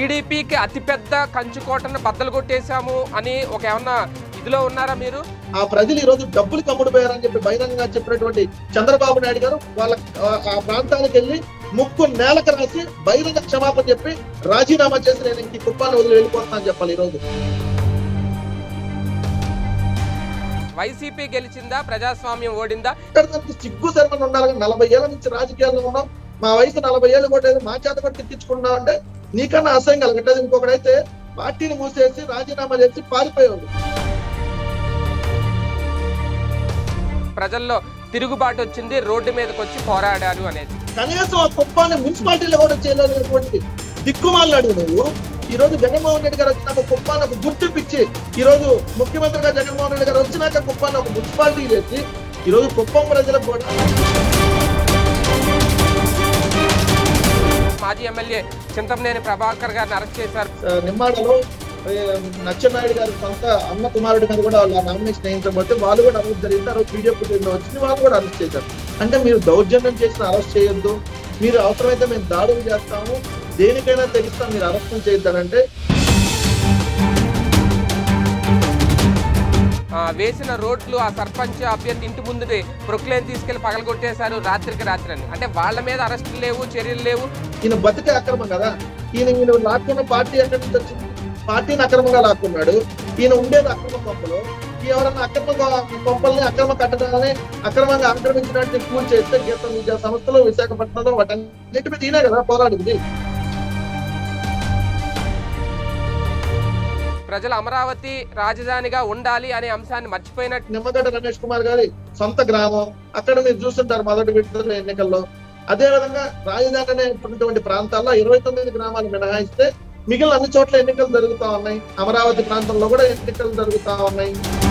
టీడీపీకి అతిపెద్ద కంచుకోటను బద్దలు కొట్టేశాము అని ఒక ఏమన్నా ఇదిలో ఉన్నారా మీరు ఆ ప్రజలు ఈ రోజు డబ్బులు కమ్ముడు పోయారని చెప్పి బహిరంగంగా చెప్పినటువంటి చంద్రబాబు నాయుడు గారు వాళ్ళ ఆ- ఆ ప్రాంతానికి వెళ్ళి ముక్కు నేలకు రాసి బహిరంగ క్షమాపణ చెప్పి రాజీనామా చేసి నేను ఇంక ఈ కుప్పాన్ని వదిలి వెళ్ళిపోతున్నా అని చెప్పాలి ఈ రోజు వైసీపీ గెలిచిందా ప్రజాస్వామ్యం ఓడిందా ఇక్కడ దానికి సిగ్గు శర్మని ఉండాలి కానీ నలభై ఏళ్ళ నుంచి రాజకీయాల్లో ఉన్నాం మా వయసు నలభై ఏళ్ళు కూడా లేదు మా చేత కూడా తిట్టించుకున్నాం అంటే నీకన్నా అసహ్యం కలగట్లేదు ఇంకొకడైతే పార్టీని మూసేసి రాజీనామా చేసి పారిపోయేవాడు ప్రజల్లో తిరుగుబాటు వచ్చింది రోడ్డు మీదకి వచ్చి పోరాడారు అనేది కనీసం ఆ కుప్పాన్ని మున్సిపాలిటీలో కూడా చేయలేనటువంటి దిక్కుమాలాడు నువ్వు ఈ రోజు జగన్మోహన్ రెడ్డి గారు వచ్చినాక కుప్పాన్ని ఒక గుర్తింపు ఇచ్చి ఈ రోజు ముఖ్యమంత్రిగా జగన్మోహన్ రెడ్డి గారు వచ్చినాక కుప్పాన్ని ఒక మున్సిపాలిటీ చేసి ఈ రోజు కుప్పం ప్రజలకు కూడా మాజీ ఎమ్మెల్యే చింతమనేని ప్రభాకర్ గారిని అరెస్ట్ చేశారు ఆ, నిమ్మాడలో ఏ, నచ్చెన్నాయుడు గారి సొంత అన్న కుమారుడి మీద కూడా వాళ్ళ నామినేషన్ వేయించబోతే వాళ్ళు కూడా అరెస్ట్ జరిగింది ఆ రోజు వీడియో ఫుటేజ్ వచ్చింది వాళ్ళు కూడా అరెస్ట్ చేశారు అంటే మీరు దౌర్జన్యం చేసిన అరెస్ట్ చేయొద్దు మీరు అవసరమైతే మేము దాడులు చేస్తాము దేనికైనా తెగిస్తాం మీరు అరెస్ట్ చేయొద్దానంటే ఆ, వేసిన రోడ్లు ఆ సర్పంచ్ అభ్యర్థి ఇంటి ముందు ప్రొక్లేన్ తీసుకెళ్లి పగలగొట్టేశారు రాత్రికి రాత్రి అని అంటే వాళ్ళ మీద అరెస్టులు లేవు చర్యలు లేవు ఈయన బతికే అక్రమం కదా ఈయన ఈయన లాక్కున్న పార్టీ ఎక్కడి నుంచి వచ్చింది పార్టీని అక్రమంగా లాక్కున్నాడు ఈయన ఉండేది అక్రమ కొంపలో ఈ ఎవరన్నా అక్రమంగా కొంపల్ని అక్రమ కట్టడాలని అక్రమంగా ఆక్రమించినట్టు కూల్ చేస్తే గీత విద్యా సంస్థలు విశాఖపట్నంలో వాటన్నిటి మీద ఈయనే కదా పోరాడింది ప్రజలు అమరావతి రాజధానిగా ఉండాలి అనే అంశాన్ని మర్చిపోయినట్టు నిమ్మగడ్డ రమేష్ కుమార్ గారి సొంత గ్రామం అక్కడ మీరు చూస్తుంటారు మొదటి విడతల ఎన్నికల్లో అదే విధంగా రాజధాని అనేటువంటి ప్రాంతాల్లో ఇరవై తొమ్మిది గ్రామాలు మినహాయిస్తే మిగిలిన అన్ని చోట్ల ఎన్నికలు జరుగుతా ఉన్నాయి అమరావతి ప్రాంతంలో కూడా ఎన్నికలు జరుగుతా ఉన్నాయి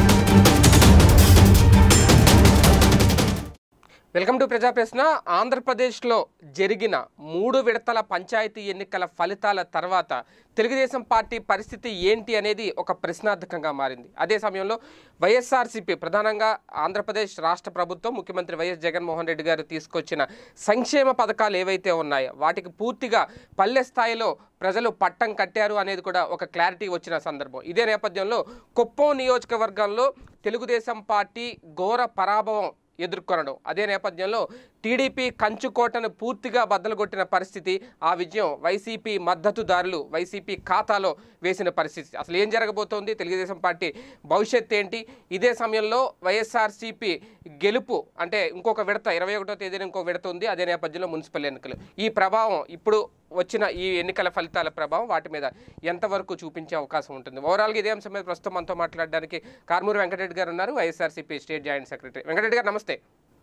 వెల్కమ్ టు ప్రజా ప్రశ్న ఆంధ్రప్రదేశ్లో జరిగిన మూడు విడతల పంచాయతీ ఎన్నికల ఫలితాల తర్వాత తెలుగుదేశం పార్టీ పరిస్థితి ఏంటి అనేది ఒక ప్రశ్నార్థకంగా మారింది అదే సమయంలో వైఎస్ఆర్సీపీ ప్రధానంగా ఆంధ్రప్రదేశ్ రాష్ట్ర ప్రభుత్వం ముఖ్యమంత్రి వైఎస్ జగన్మోహన్ రెడ్డి గారు తీసుకొచ్చిన సంక్షేమ పథకాలు ఏవైతే ఉన్నాయో వాటికి పూర్తిగా పల్లె స్థాయిలో ప్రజలు పట్టం కట్టారు అనేది కూడా ఒక క్లారిటీ వచ్చిన సందర్భం ఇదే నేపథ్యంలో కుప్పం నియోజకవర్గంలో తెలుగుదేశం పార్టీ ఘోర పరాభవం ఎదుర్కొనడం అదే నేపథ్యంలో టీడీపీ కంచుకోటను పూర్తిగా బద్దలుగొట్టిన పరిస్థితి ఆ విజయం వైసీపీ మద్దతుదారులు వైసీపీ ఖాతాలో వేసిన పరిస్థితి అసలు ఏం జరగబోతోంది తెలుగుదేశం పార్టీ భవిష్యత్ ఏంటి ఇదే సమయంలో వైఎస్ఆర్సీపీ గెలుపు అంటే ఇంకొక విడత ఇరవై ఒకటో తేదీన ఇంకొక విడత ఉంది అదే నేపథ్యంలో మున్సిపల్ ఎన్నికలు ఈ ప్రభావం ఇప్పుడు వచ్చిన ఈ ఎన్నికల ఫలితాల ప్రభావం వాటి మీద ఎంతవరకు చూపించే అవకాశం ఉంటుంది ఓవరాల్గా ఇదే అంశం మీద ప్రస్తుతం మనతో మాట్లాడడానికి కార్మూరి వెంకటరెడ్డి గారు ఉన్నారు YSRCP state joint secretary Venkatareddy గారు నమస్తే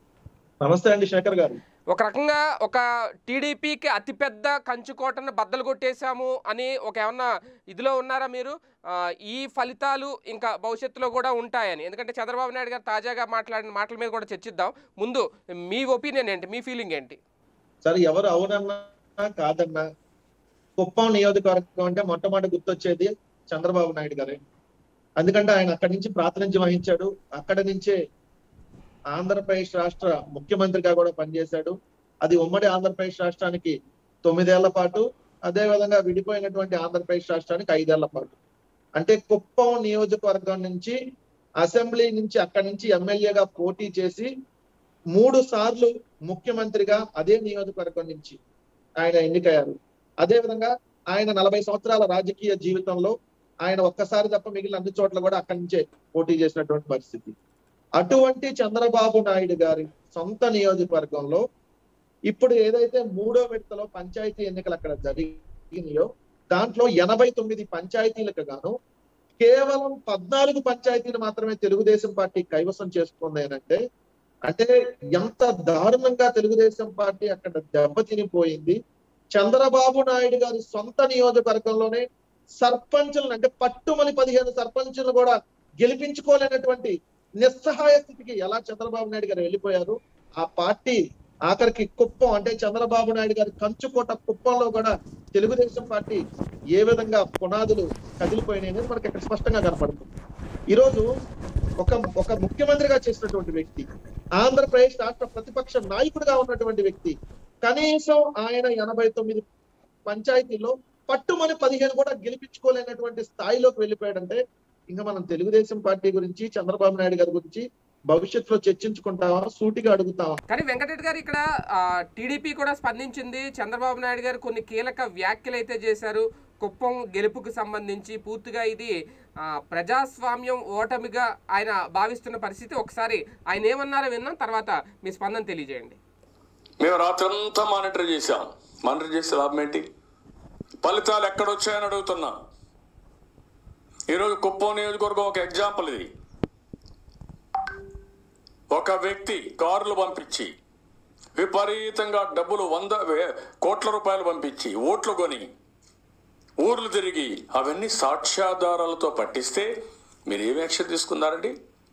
నమస్తే అండి శేఖర్ గారు ఒక రకంగా ఒక టీడీపీకి అతిపెద్ద కంచుకోటను బద్దలు కొట్టేశాము అని ఒక ఏమన్నా ఇదిలో ఉన్నారా మీరు ఆ, ఈ ఫలితాలు ఇంకా భవిష్యత్తులో కూడా ఉంటాయని ఎందుకంటే చంద్రబాబు నాయుడు గారు తాజాగా మాట్లాడిన మాటల మీద కూడా చర్చిద్దాం ముందు మీ ఒపీనియన్ ఏంటి మీ ఫీలింగ్ ఏంటి సరే ఎవరు అవునన్నా కాదన్నా కుప్పం నియోజకవర్గం అంటే మొట్టమొదటి గుర్తొచ్చేది చంద్రబాబు నాయుడు గారే ఎందుకంటే ఆయన అక్కడి నుంచి ప్రాతినిధ్యం వహించాడు అక్కడి నుంచే ఆంధ్రప్రదేశ్ రాష్ట్ర ముఖ్యమంత్రిగా కూడా పనిచేశాడు అది ఉమ్మడి ఆంధ్రప్రదేశ్ రాష్ట్రానికి తొమ్మిదేళ్ల పాటు అదే విధంగా విడిపోయినటువంటి ఆంధ్రప్రదేశ్ రాష్ట్రానికి ఐదేళ్ల పాటు అంటే కుప్పం నియోజకవర్గం నుంచి అసెంబ్లీ నుంచి అక్కడి నుంచి ఎమ్మెల్యేగా పోటీ చేసి మూడు సార్లు ముఖ్యమంత్రిగా అదే నియోజకవర్గం నుంచి ఆయన ఎన్నికయ్యారు అదే విధంగా ఆయన నలభై సంవత్సరాల రాజకీయ జీవితంలో ఆయన ఒక్కసారి తప్ప మిగిలిన అన్ని చోట్ల కూడా అక్కడి నుంచే పోటీ చేసినటువంటి పరిస్థితి అటువంటి చంద్రబాబు నాయుడు గారి సొంత నియోజకవర్గంలో ఇప్పుడు ఏదైతే మూడో విడతలో పంచాయతీ ఎన్నికలు అక్కడ జరిగినాయో దాంట్లో ఎనభై తొమ్మిది పంచాయతీలకు గాను కేవలం పద్నాలుగు పంచాయతీలు మాత్రమే తెలుగుదేశం పార్టీ కైవసం చేసుకుంది అని అంటే అంటే ఎంత దారుణంగా తెలుగుదేశం పార్టీ అక్కడ దెబ్బతినిపోయింది చంద్రబాబు నాయుడు గారి సొంత నియోజకవర్గంలోనే సర్పంచులను అంటే పట్టుమని పదిహేను సర్పంచులను కూడా గెలిపించుకోలేనటువంటి నిస్సహాయ స్థితికి ఎలా చంద్రబాబు నాయుడు గారు వెళ్ళిపోయారు ఆ పార్టీ ఆఖరికి కుప్పం అంటే చంద్రబాబు నాయుడు గారి కంచుకోట కుప్పంలో కూడా తెలుగుదేశం పార్టీ ఏ విధంగా పునాదులు కదిలిపోయినాయి అనేది మనకి ఇక్కడ స్పష్టంగా కనపడుతుంది ఈరోజు ఒక ఒక ముఖ్యమంత్రిగా చేసినటువంటి వ్యక్తి ఆంధ్రప్రదేశ్ రాష్ట్ర ప్రతిపక్ష నాయకుడిగా ఉన్నటువంటి వ్యక్తి కనీసం ఆయన ఎనభై తొమ్మిది పంచాయతీల్లో పట్టుమని పదిహేను కూడా గెలిపించుకోలేనటువంటి స్థాయిలోకి వెళ్ళిపోయాడంటే ఇంకా మనం తెలుగుదేశం పార్టీ గురించి చంద్రబాబు నాయుడు గారి గురించి భవిష్యత్తులో చర్చించుకుంటామా సూటిగా అడుగుతామా కానీ వెంకటరెడ్డి గారు ఇక్కడ టీడీపీ కూడా స్పందించింది చంద్రబాబు నాయుడు గారు కొన్ని కీలక వ్యాఖ్యలు అయితే చేశారు కుప్పం గెలుపుకు సంబంధించి పూర్తిగా ఇది ఆ, ప్రజాస్వామ్యం ఓటమిగా ఆయన భావిస్తున్న పరిస్థితి ఒకసారి ఆయన ఏమన్నారో విన్నాం తర్వాత మీ స్పందన తెలియజేయండి మేము రాత్రంతా మానిటర్ చేశాం మానిటర్ చేసే లాభం ఏంటి ఫలితాలు ఎక్కడొచ్చాయని అడుగుతున్నా ఈరోజు కుప్పం నియోజకవర్గం ఒక ఎగ్జాంపుల్ ఇది ఒక వ్యక్తి కారులు పంపించి విపరీతంగా డబ్బులు వంద వే- కోట్ల రూపాయలు పంపించి ఓట్లు కొని ఊర్లు తిరిగి అవన్నీ సాక్ష్యాధారాలతో పట్టిస్తే మీరు ఏం యాక్షన్ తీసుకున్నారండి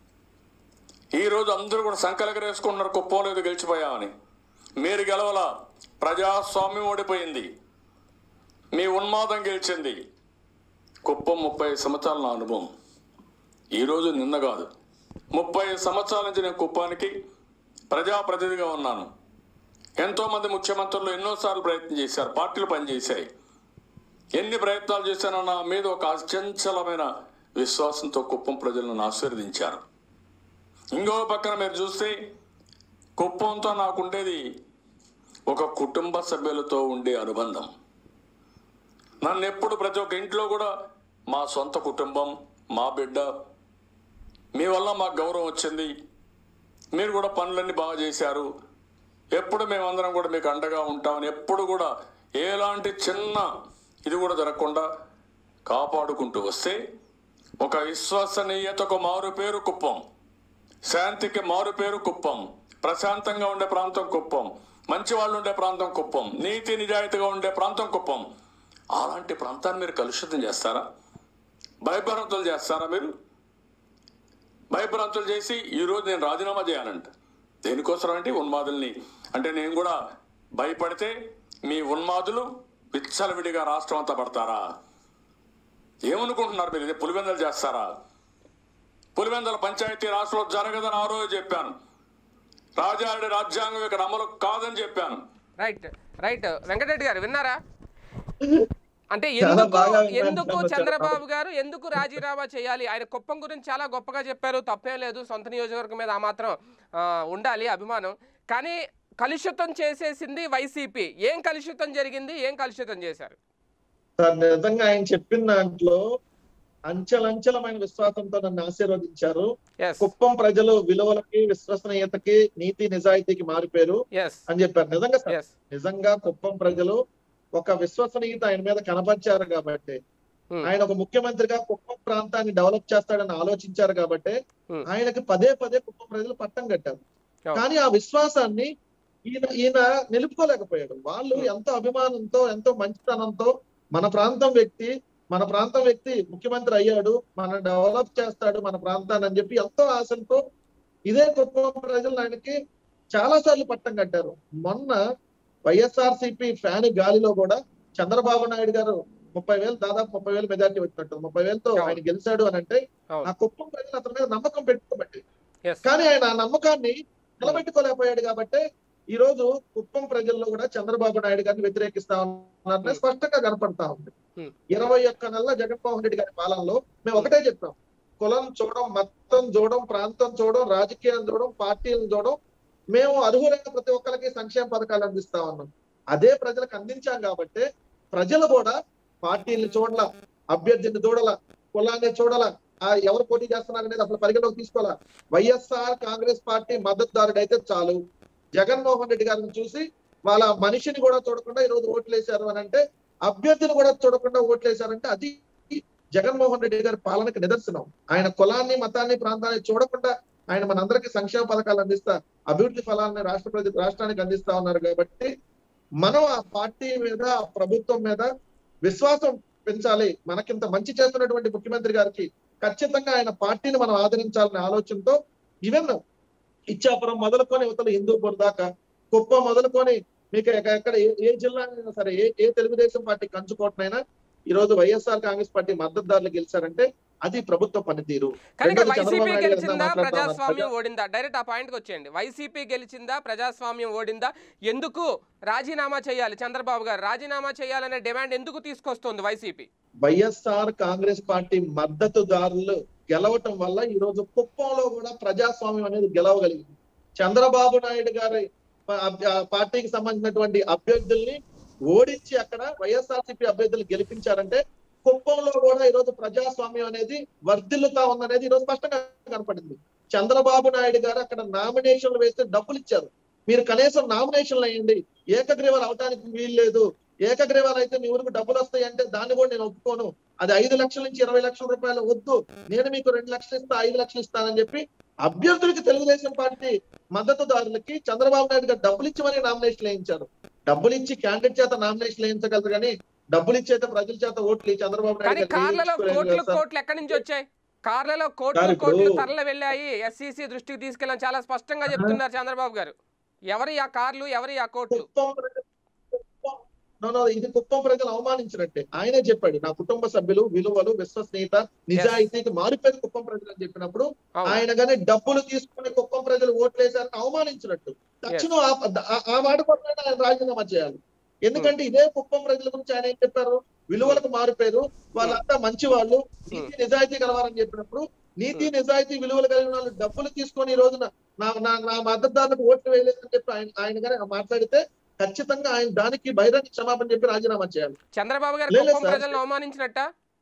ఈరోజు అందరూ కూడా సంకలకరేసుకుంటున్నారు కుప్పం లేదు గెలిచిపోయామని మీరు గెలవల ప్రజాస్వామ్యం ఓడిపోయింది మీ ఉన్మాదం గెలిచింది కుప్పం ముప్పై సంవత్సరాల నా అనుభవం ఈరోజు నిన్న కాదు ముప్పై సంవత్సరాల నుంచి నేను కుప్పానికి ప్రజాప్రతినిధిగా ఉన్నాను ఎంతోమంది ముఖ్యమంత్రులు ఎన్నోసార్లు ప్రయత్నం చేశారు పార్టీలు పనిచేశాయి ఎన్ని ప్రయత్నాలు చేశానో నా మీద ఒక అచంచలమైన విశ్వాసంతో కుప్పం ప్రజలు నన్ను ఆశీర్వదించారు ఇంకో పక్కన మీరు చూస్తే కుప్పంతో నాకుండేది ఒక కుటుంబ సభ్యులతో ఉండే అనుబంధం నన్ను ఎప్పుడు ప్రతి ఒక్క ఇంట్లో కూడా మా సొంత కుటుంబం మా బిడ్డ మీ వల్ల మాకు గౌరవం వచ్చింది మీరు కూడా పనులన్నీ బాగా చేశారు ఎప్పుడు మేమందరం కూడా మీకు అండగా ఉంటామని ఎప్పుడు కూడా ఎలాంటి చిన్న ఇది కూడా జరగకుండా కాపాడుకుంటూ వస్తే ఒక విశ్వసనీయతకు మారు పేరు కుప్పం శాంతికి మారు పేరు కుప్పం ప్రశాంతంగా ఉండే ప్రాంతం కుప్పం మంచి వాళ్ళు ఉండే ప్రాంతం కుప్పం నీతి నిజాయితీగా ఉండే ప్రాంతం కుప్పం అలాంటి ప్రాంతాన్ని మీరు కలుషితం చేస్తారా భయభ్రాంతులు చేస్తారా మీరు భయభ్రాంతులు చేసి ఈరోజు నేను రాజీనామా చేయాలంట దేనికోసం అంటే ఉన్మాదుల్ని అంటే నేను కూడా భయపడితే మీ ఉన్మాదులు విచ్చలవిడిగా రాష్ట్రం అంతా పడతారా ఏమనుకుంటున్నారు మీరు ఇది పులివెందలు చేస్తారా పులివెందల పంచాయతీ రాష్ట్రంలో జరగదని ఆ రోజు చెప్పాను రాజారెడ్డి రాజ్యాంగం ఇక్కడ అమలు కాదని చెప్పాను రైట్ రైట్ వెంకటరెడ్డి గారు విన్నారా అంటే చాలా ఎందుకు బాగా విన్నాను ఎందుకు చంద్రబాబు. చంద్రబాబు గారు ఎందుకు రాజీనామా చేయాలి ఆయన కుప్పం గురించి చాలా గొప్పగా చెప్పారు తప్పేం లేదు సొంత నియోజకవర్గం మీద ఆ మాత్రం ఆ, ఉండాలి అభిమానం కానీ కలుషితం చేసేసింది వైసీపీ ఏం కలుషితం జరిగింది ఏం కలుషితం చేశారు సార్ నిజంగా ఆయన చెప్పిన దాంట్లో అంచెలంచెలమైన విశ్వాసంతో నన్ను ఆశీర్వదించారు ఎస్ కుప్పం ప్రజలు విలువలకి విశ్వసనీయతకి నీతి నిజాయితీకి మారిపోయారు ఎస్ అని చెప్పారు నిజంగా సార్ ఎస్ నిజంగా కుప్పం ప్రజలు ఒక విశ్వసనీయత ఆయన మీద కనపరిచారు కాబట్టి ఆయన ఒక ముఖ్యమంత్రిగా కుప్పం ప్రాంతాన్ని డెవలప్ చేస్తాడని ఆలోచించారు కాబట్టి Hmm. ఆయనకి పదే పదే కుప్పం ప్రజలు పట్టం కట్టారు అవును. కానీ ఆ విశ్వాసాన్ని ఈయన ఈయన నిలుపుకోలేకపోయాడు వాళ్ళు Hmm. ఎంతో అభిమానంతో ఎంతో మంచితనంతో మన ప్రాంతం వ్యక్తి మన ప్రాంతం వ్యక్తి ముఖ్యమంత్రి అయ్యాడు మన డెవలప్ చేస్తాడు మన ప్రాంతాన్ని అని చెప్పి ఎంతో ఆశలతో ఇదే కుప్పం ప్రజలు ఆయనకి చాలా సార్లు పట్టం కట్టారు మొన్న వైఎస్ఆర్ సిపి ఫ్యాన్ గాలిలో కూడా చంద్రబాబు నాయుడు గారు ముప్పై వేలు దాదాపు ముప్పై వేలు మెజార్టీ వచ్చినట్టు ముప్పై వేలతో అవును. ఆయన గెలిచాడు అని అంటే అవును. ఆ కుప్పం ప్రజలు అతని మీద నమ్మకం పెట్టుకోబట్టి ఎస్ కానీ ఆయన ఆ నమ్మకాన్ని నిలబెట్టుకోలేకపోయాడు కాబట్టి ఈ రోజు కుప్పం ప్రజల్లో కూడా చంద్రబాబు నాయుడు గారిని వ్యతిరేకిస్తా ఉన్నారని Hmm. స్పష్టంగా కనపడతా ఉంది Hmm. ఇరవై ఒక్క నెలల జగన్మోహన్ రెడ్డి గారి పాలనలో మేము ఒకటే చెప్పాం కులం చూడడం మతం చూడడం ప్రాంతం చూడడం రాజకీయం చూడడం పార్టీలను చూడడం మేము అర్హులైన ప్రతి ఒక్కరికి సంక్షేమ పథకాలు అందిస్తా ఉన్నాం అదే ప్రజలకు అందించాం కాబట్టి ప్రజలు కూడా పార్టీని చూడాల అభ్యర్థిని చూడాల కులాన్ని చూడాల ఆ ఎవరు పోటీ చేస్తున్నారు అనేది అసలు పరిగణలోకి తీసుకోవాలా వైఎస్ఆర్ కాంగ్రెస్ పార్టీ మద్దతుదారుడు అయితే చాలు జగన్మోహన్ రెడ్డి గారిని చూసి వాళ్ళ మనిషిని కూడా చూడకుండా ఈ రోజు ఓట్లు వేశారు అని అంటే అభ్యర్థిని కూడా చూడకుండా ఓట్లు వేశారంటే అది జగన్మోహన్ రెడ్డి గారి పాలనకి నిదర్శనం ఆయన కులాన్ని మతాన్ని ప్రాంతాన్ని చూడకుండా ఆయన మనందరికీ సంక్షేమ పథకాలు అందిస్తా అభివృద్ధి ఫలాన్ని రాష్ట్ర ప్రజ రాష్ట్రానికి అందిస్తా ఉన్నారు కాబట్టి మనం ఆ పార్టీ మీద ఆ ప్రభుత్వం మీద విశ్వాసం పెంచాలి మనకింత మంచి చేస్తున్నటువంటి ముఖ్యమంత్రి గారికి ఖచ్చితంగా ఆయన పార్టీని మనం ఆదరించాలనే ఆలోచనతో ఈవెన్ ఇచ్చాపురం మొదలుకొని ఇవతల హిందూపూర్ దాకా కుప్ప మొదలుకొని మీకు ఎక్క- ఎక్కడ ఏ- ఏ జిల్లా అయినా సరే ఏ ఏ తెలుగుదేశం పార్టీ కంచుకోటనైనా ఈ రోజు వైఎస్ఆర్ కాంగ్రెస్ పార్టీ మద్దతుదారులు గెలిచారంటే అది ప్రభుత్వ పనితీరు కానీ ఇక్కడ రెండోది చంద్రబాబు వైసీపీ నాయుడు గారు గెలిచిందా ఎంత మాట్లాడుతా ఉన్నారు? ప్రజాస్వామ్యం ఓడిందా డైరెక్ట్ ఆ పాయింట్కి వచ్చేయండి వైసీపీ గెలిచిందా ప్రజాస్వామ్యం ఓడిందా ఎందుకు రాజీనామా చేయాలి చంద్రబాబు గారు రాజీనామా చేయాలనే డిమాండ్ ఎందుకు తీసుకొస్తుంది వైసీపీ వైఎస్ఆర్ కాంగ్రెస్ పార్టీ మద్దతుదారులు గెలవటం వల్ల ఈ రోజు కుప్పంలో కూడా ప్రజాస్వామ్యం అనేది గెలవగలిగింది చంద్రబాబు నాయుడు గారి ప- అభ్య- ఆ పార్టీకి సంబంధించినటువంటి అభ్యర్థుల్ని ఓడించి అక్కడ వైఎస్ఆర్సీపీ అభ్యర్థులు గెలిపించారంటే కుప్పంలో కూడా ఈ రోజు ప్రజాస్వామ్యం అనేది వర్ధిల్లుతా ఉందనేది ఈ రోజు స్పష్టంగా కనపడింది చంద్రబాబు నాయుడు గారు అక్కడ నామినేషన్లు వేస్తే డబ్బులు ఇచ్చారు మీరు కనీసం నామినేషన్లు అయ్యండి ఏకగ్రీవాలు అవడానికి వీలు లేదు ఏకగ్రీవాలు అయితే మీ ఊరికి డబ్బులు వస్తాయి అంటే దాన్ని కూడా నేను ఒప్పుకోను అది ఐదు లక్షల నుంచి ఇరవై లక్షల రూపాయలు వద్దు నేను మీకు రెండు లక్షలు ఇస్తా ఐదు లక్షలు ఇస్తానని చెప్పి అభ్యర్థులకి తెలుగుదేశం పార్టీ మద్దతుదారులకి చంద్రబాబు నాయుడు గారు డబ్బులు ఇచ్చి మరీ నామినేషన్ వేయించారు డబ్బులు ఇచ్చి క్యాండిడేట్ చేత నామినేషన్ వేయించగలరు కానీ డబ్బులు ఇచ్చి అయితే ప్రజల చేత ఓట్లు ఈ చంద్రబాబు కానీ నాయుడు గారు కార్లలో వేయించుకోలేరు కోట్లు కదా సార్. కోట్లు ఎక్కడి నుంచి వచ్చాయి కార్లలో కోట్లు సార్, ఇప్పుడు- కోట్లు తరలి వెళ్ళాయి ఎస్సీసీ దృష్టికి తీసుకెళ్ళని చాలా స్పష్టంగా చెప్తున్నారు చంద్రబాబు గారు ఎవరి ఆ కార్లు ఎవరి ఆ కోట్లు కుప్పం ప్రజలు- కుప్పం- No, no, ఇది కుప్పం ప్రజలు అవమానించినట్టే ఆయనే చెప్పాడు నా కుటుంబ సభ్యులు విలువలు విశ్వసనీయత నిజాయితీకి మారిపోయింది కుప్పం ప్రజలు అని చెప్పినప్పుడు అవును. ఆయన గానీ డబ్బులు తీసుకుని కుప్పం ప్రజలు ఓట్లేశారని అవమానించినట్టు తక్షణం ఆ- ఆ- ఆ మాట పట్ల ఆయన రాజీనామా చేయాలి ఎందుకంటే ఇదే కుప్పం ప్రజల గురించి ఆయన ఏం చెప్పారు విలువలకు మారిపోయారు వాళ్ళంతా మంచి వాళ్ళు నీతి నిజాయితీ కలవారని చెప్పినప్పుడు నీతి నిజాయితీ విలువలు కలిగిన వాళ్ళు డబ్బులు తీసుకొని ఈ రోజున నా నా నా మద్దతుదారులకు ఓట్లు వేయలేదని చెప్పి ఆయన ఆయన గానీ మాట్లాడితే ఖచ్చితంగా ఆయన దానికి బహిరంగ క్షమాపణ చెప్పి రాజీనామా చేయాలి చంద్రబాబు గారు లేదు కుప్పం సార్. ప్రజలను అవమానించినట్ట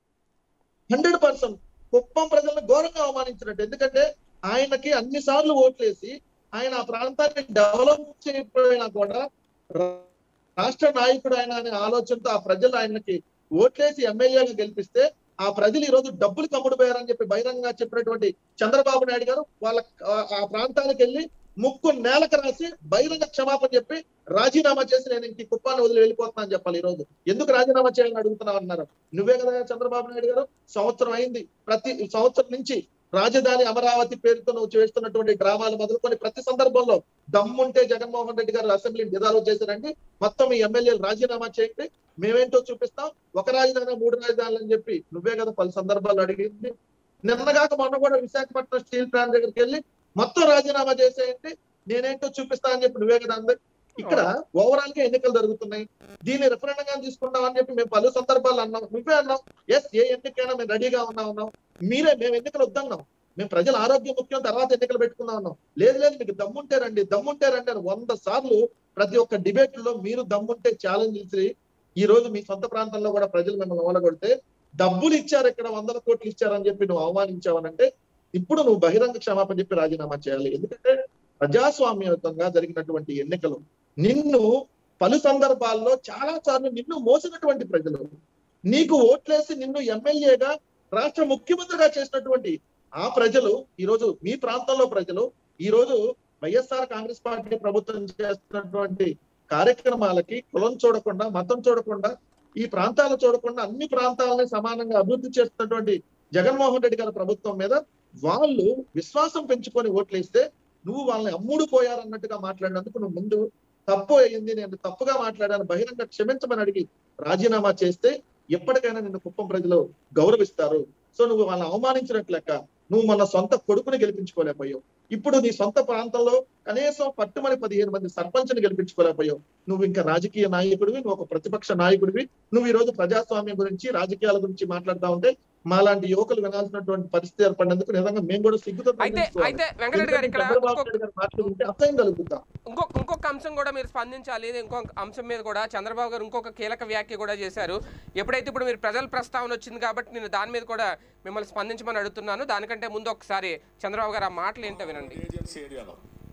హండ్రెడ్ పర్సెంట్ కుప్పం ప్రజలను ఘోరంగా అవమానించినట్టు ఎందుకంటే ఆయనకి అన్ని సార్లు ఓట్లేసి ఆయన ఆ ప్రాంతాన్ని డెవలప్ చేయకపోయినా కూడా రా- రాష్ట్ర నాయకుడు ఆయన అనే ఆలోచనతో ఆ ప్రజలు ఆయనకి ఓట్లేసి ఎమ్మెల్యేగా గెలిపిస్తే ఆ ప్రజలు ఈ రోజు డబ్బులు కమ్ముడుపోయారని చెప్పి బహిరంగంగా చెప్పినటువంటి చంద్రబాబు నాయుడు గారు వాళ్ళ ఆ- ఆ ప్రాంతానికి వెళ్ళి ముక్కు నేలకు రాసి బహిరంగ క్షమాపణ చెప్పి రాజీనామా చేసి నేను ఇంక ఈ కుప్పాన్ని వదిలి వెళ్ళిపోతున్నా అని చెప్పాలి ఈ రోజు ఎందుకు రాజీనామా చేయాలని అడుగుతున్నావు అన్నారు నువ్వే కదా చంద్రబాబు నాయుడు గారు సంవత్సరం అయింది ప్రతి సంవత్సరం నుంచి రాజధాని అమరావతి పేరుతో నువ్వు చేస్తున్నటువంటి డ్రామాలు మొదలుకొని ప్రతి సందర్భంలో దమ్ముంటే జగన్మోహన్ రెడ్డి గారు అసెంబ్లీని డిజాల్వ్ చేశారండి మొత్తం ఈ ఎమ్మెల్యేలు రాజీనామా చేయండి మేమేంటో చూపిస్తాం ఒక రాజధాని మూడు రాజధానులు అని చెప్పి నువ్వే కదా పలు సందర్భాలు అడిగింది నిన్నగాక మొన్న కూడా విశాఖపట్నం స్టీల్ ప్లాంట్ దగ్గరికి వెళ్ళి మొత్తం రాజీనామా చేసేయండి నేనేంటో చూపిస్తా అని చెప్పి నువ్వే కదా అందరు ఇక్కడ ఓవరాల్ గా ఎన్నికలు జరుగుతున్నాయి దీన్ని రెఫరెండం గా తీసుకుంటాం అని చెప్పి మేము పలు సందర్భాలు అన్నాం నువ్వే అన్నాం ఎస్ ఏ ఎన్నికైనా మేము రెడీగా ఉన్నా ఉన్నాం మీరే మేము ఎన్నికలు వద్దన్నాం మేము ప్రజల ఆరోగ్యం ముఖ్యం తర్వాత ఎన్నికలు పెట్టుకుందాం అన్నాం లేదు లేదు మీకు దమ్ముంటే రండి దమ్ముంటే రండి అని వంద సార్లు ప్రతి ఒక్క డిబేట్ లో మీరు దమ్ముంటే ఛాలెంజ్ ఇచ్చి ఈ రోజు మీ సొంత ప్రాంతంలో కూడా ప్రజలు మిమ్మల్ని ఓలగొడితే డబ్బులు ఇచ్చారు ఇక్కడ వందల కోట్లు ఇచ్చారని చెప్పి నువ్వు అవమానించావనంటే ఇప్పుడు నువ్వు బహిరంగ క్షమాపణ చెప్పి రాజీనామా చేయాలి ఎందుకంటే ప్రజాస్వామ్యయుతంగా జరిగినటువంటి ఎన్నికలు నిన్ను పలు సందర్భాల్లో చాలా సార్లు నిన్ను మోసినటువంటి ప్రజలు నీకు ఓట్లేసి నిన్ను ఎమ్మెల్యేగా రాష్ట్ర ముఖ్యమంత్రిగా చేసినటువంటి ఆ ప్రజలు ఈ రోజు మీ ప్రాంతంలో ప్రజలు ఈ రోజు వైఎస్ఆర్ కాంగ్రెస్ పార్టీ ప్రభుత్వం చేస్తున్నటువంటి కార్యక్రమాలకి కులం చూడకుండా మతం చూడకుండా ఈ ప్రాంతాలు చూడకుండా అన్ని ప్రాంతాలని సమానంగా అభివృద్ధి చేస్తున్నటువంటి జగన్మోహన్ రెడ్డి గారి ప్రభుత్వం మీద వాళ్ళు విశ్వాసం పెంచుకొని ఓట్లేస్తే నువ్వు వాళ్ళని అమ్ముడు పోయారన్నట్టుగా మాట్లాడినందుకు నువ్వు ముందు తప్పు అయింది నేను తప్పుగా మాట్లాడాను బహిరంగ క్షమించమని అడిగి రాజీనామా చేస్తే ఎప్పటికైనా నిన్ను కుప్పం ప్రజలు గౌరవిస్తారు సో నువ్వు వాళ్ళని అవమానించినట్లు లెక్క నువ్వు మన సొంత కొడుకుని గెలిపించుకోలేకపోయావు ఇప్పుడు నీ సొంత ప్రాంతంలో కనీసం పట్టుమని పదిహేను మంది సర్పంచ్ని గెలిపించుకోలేకపోయావు నువ్వు ఇంకా రాజకీయ నాయకుడివి నువ్వు ఒక ప్రతిపక్ష నాయకుడివి నువ్వు ఈ రోజు ప్రజాస్వామ్యం గురించి రాజకీయాల గురించి మాట్లాడుతా ఉంటే మాలాంటి యువకులు వినాల్సినటువంటి పరిస్థితి ఏర్పడినందుకు నిజంగా మేము కూడా సిగ్గుతో అయితే తగ్గించుకోవాలి. అయితే వెంకటరెడ్డి గారు ఇక్కడ చంద్రబాబు ఇంకొక నాయుడు గారు మాట్లాడుతుంటే అసహ్యం కలుగుతాం ఇంకొక ఇంకొక అంశం కూడా మీరు స్పందించాలి ఇది ఇంకొక అంశం మీద కూడా చంద్రబాబు గారు ఇంకొక కీలక వ్యాఖ్య కూడా చేశారు ఎప్పుడైతే ఇప్పుడు మీరు ప్రజల ప్రస్తావన వచ్చింది కాబట్టి నేను దాని మీద కూడా మిమ్మల్ని స్పందించమని అడుగుతున్నాను దానికంటే ముందు ఒకసారి చంద్రబాబు గారు ఆ మాటలు ఏంటో వినండి ఏజెన్సీ ఏరియాలో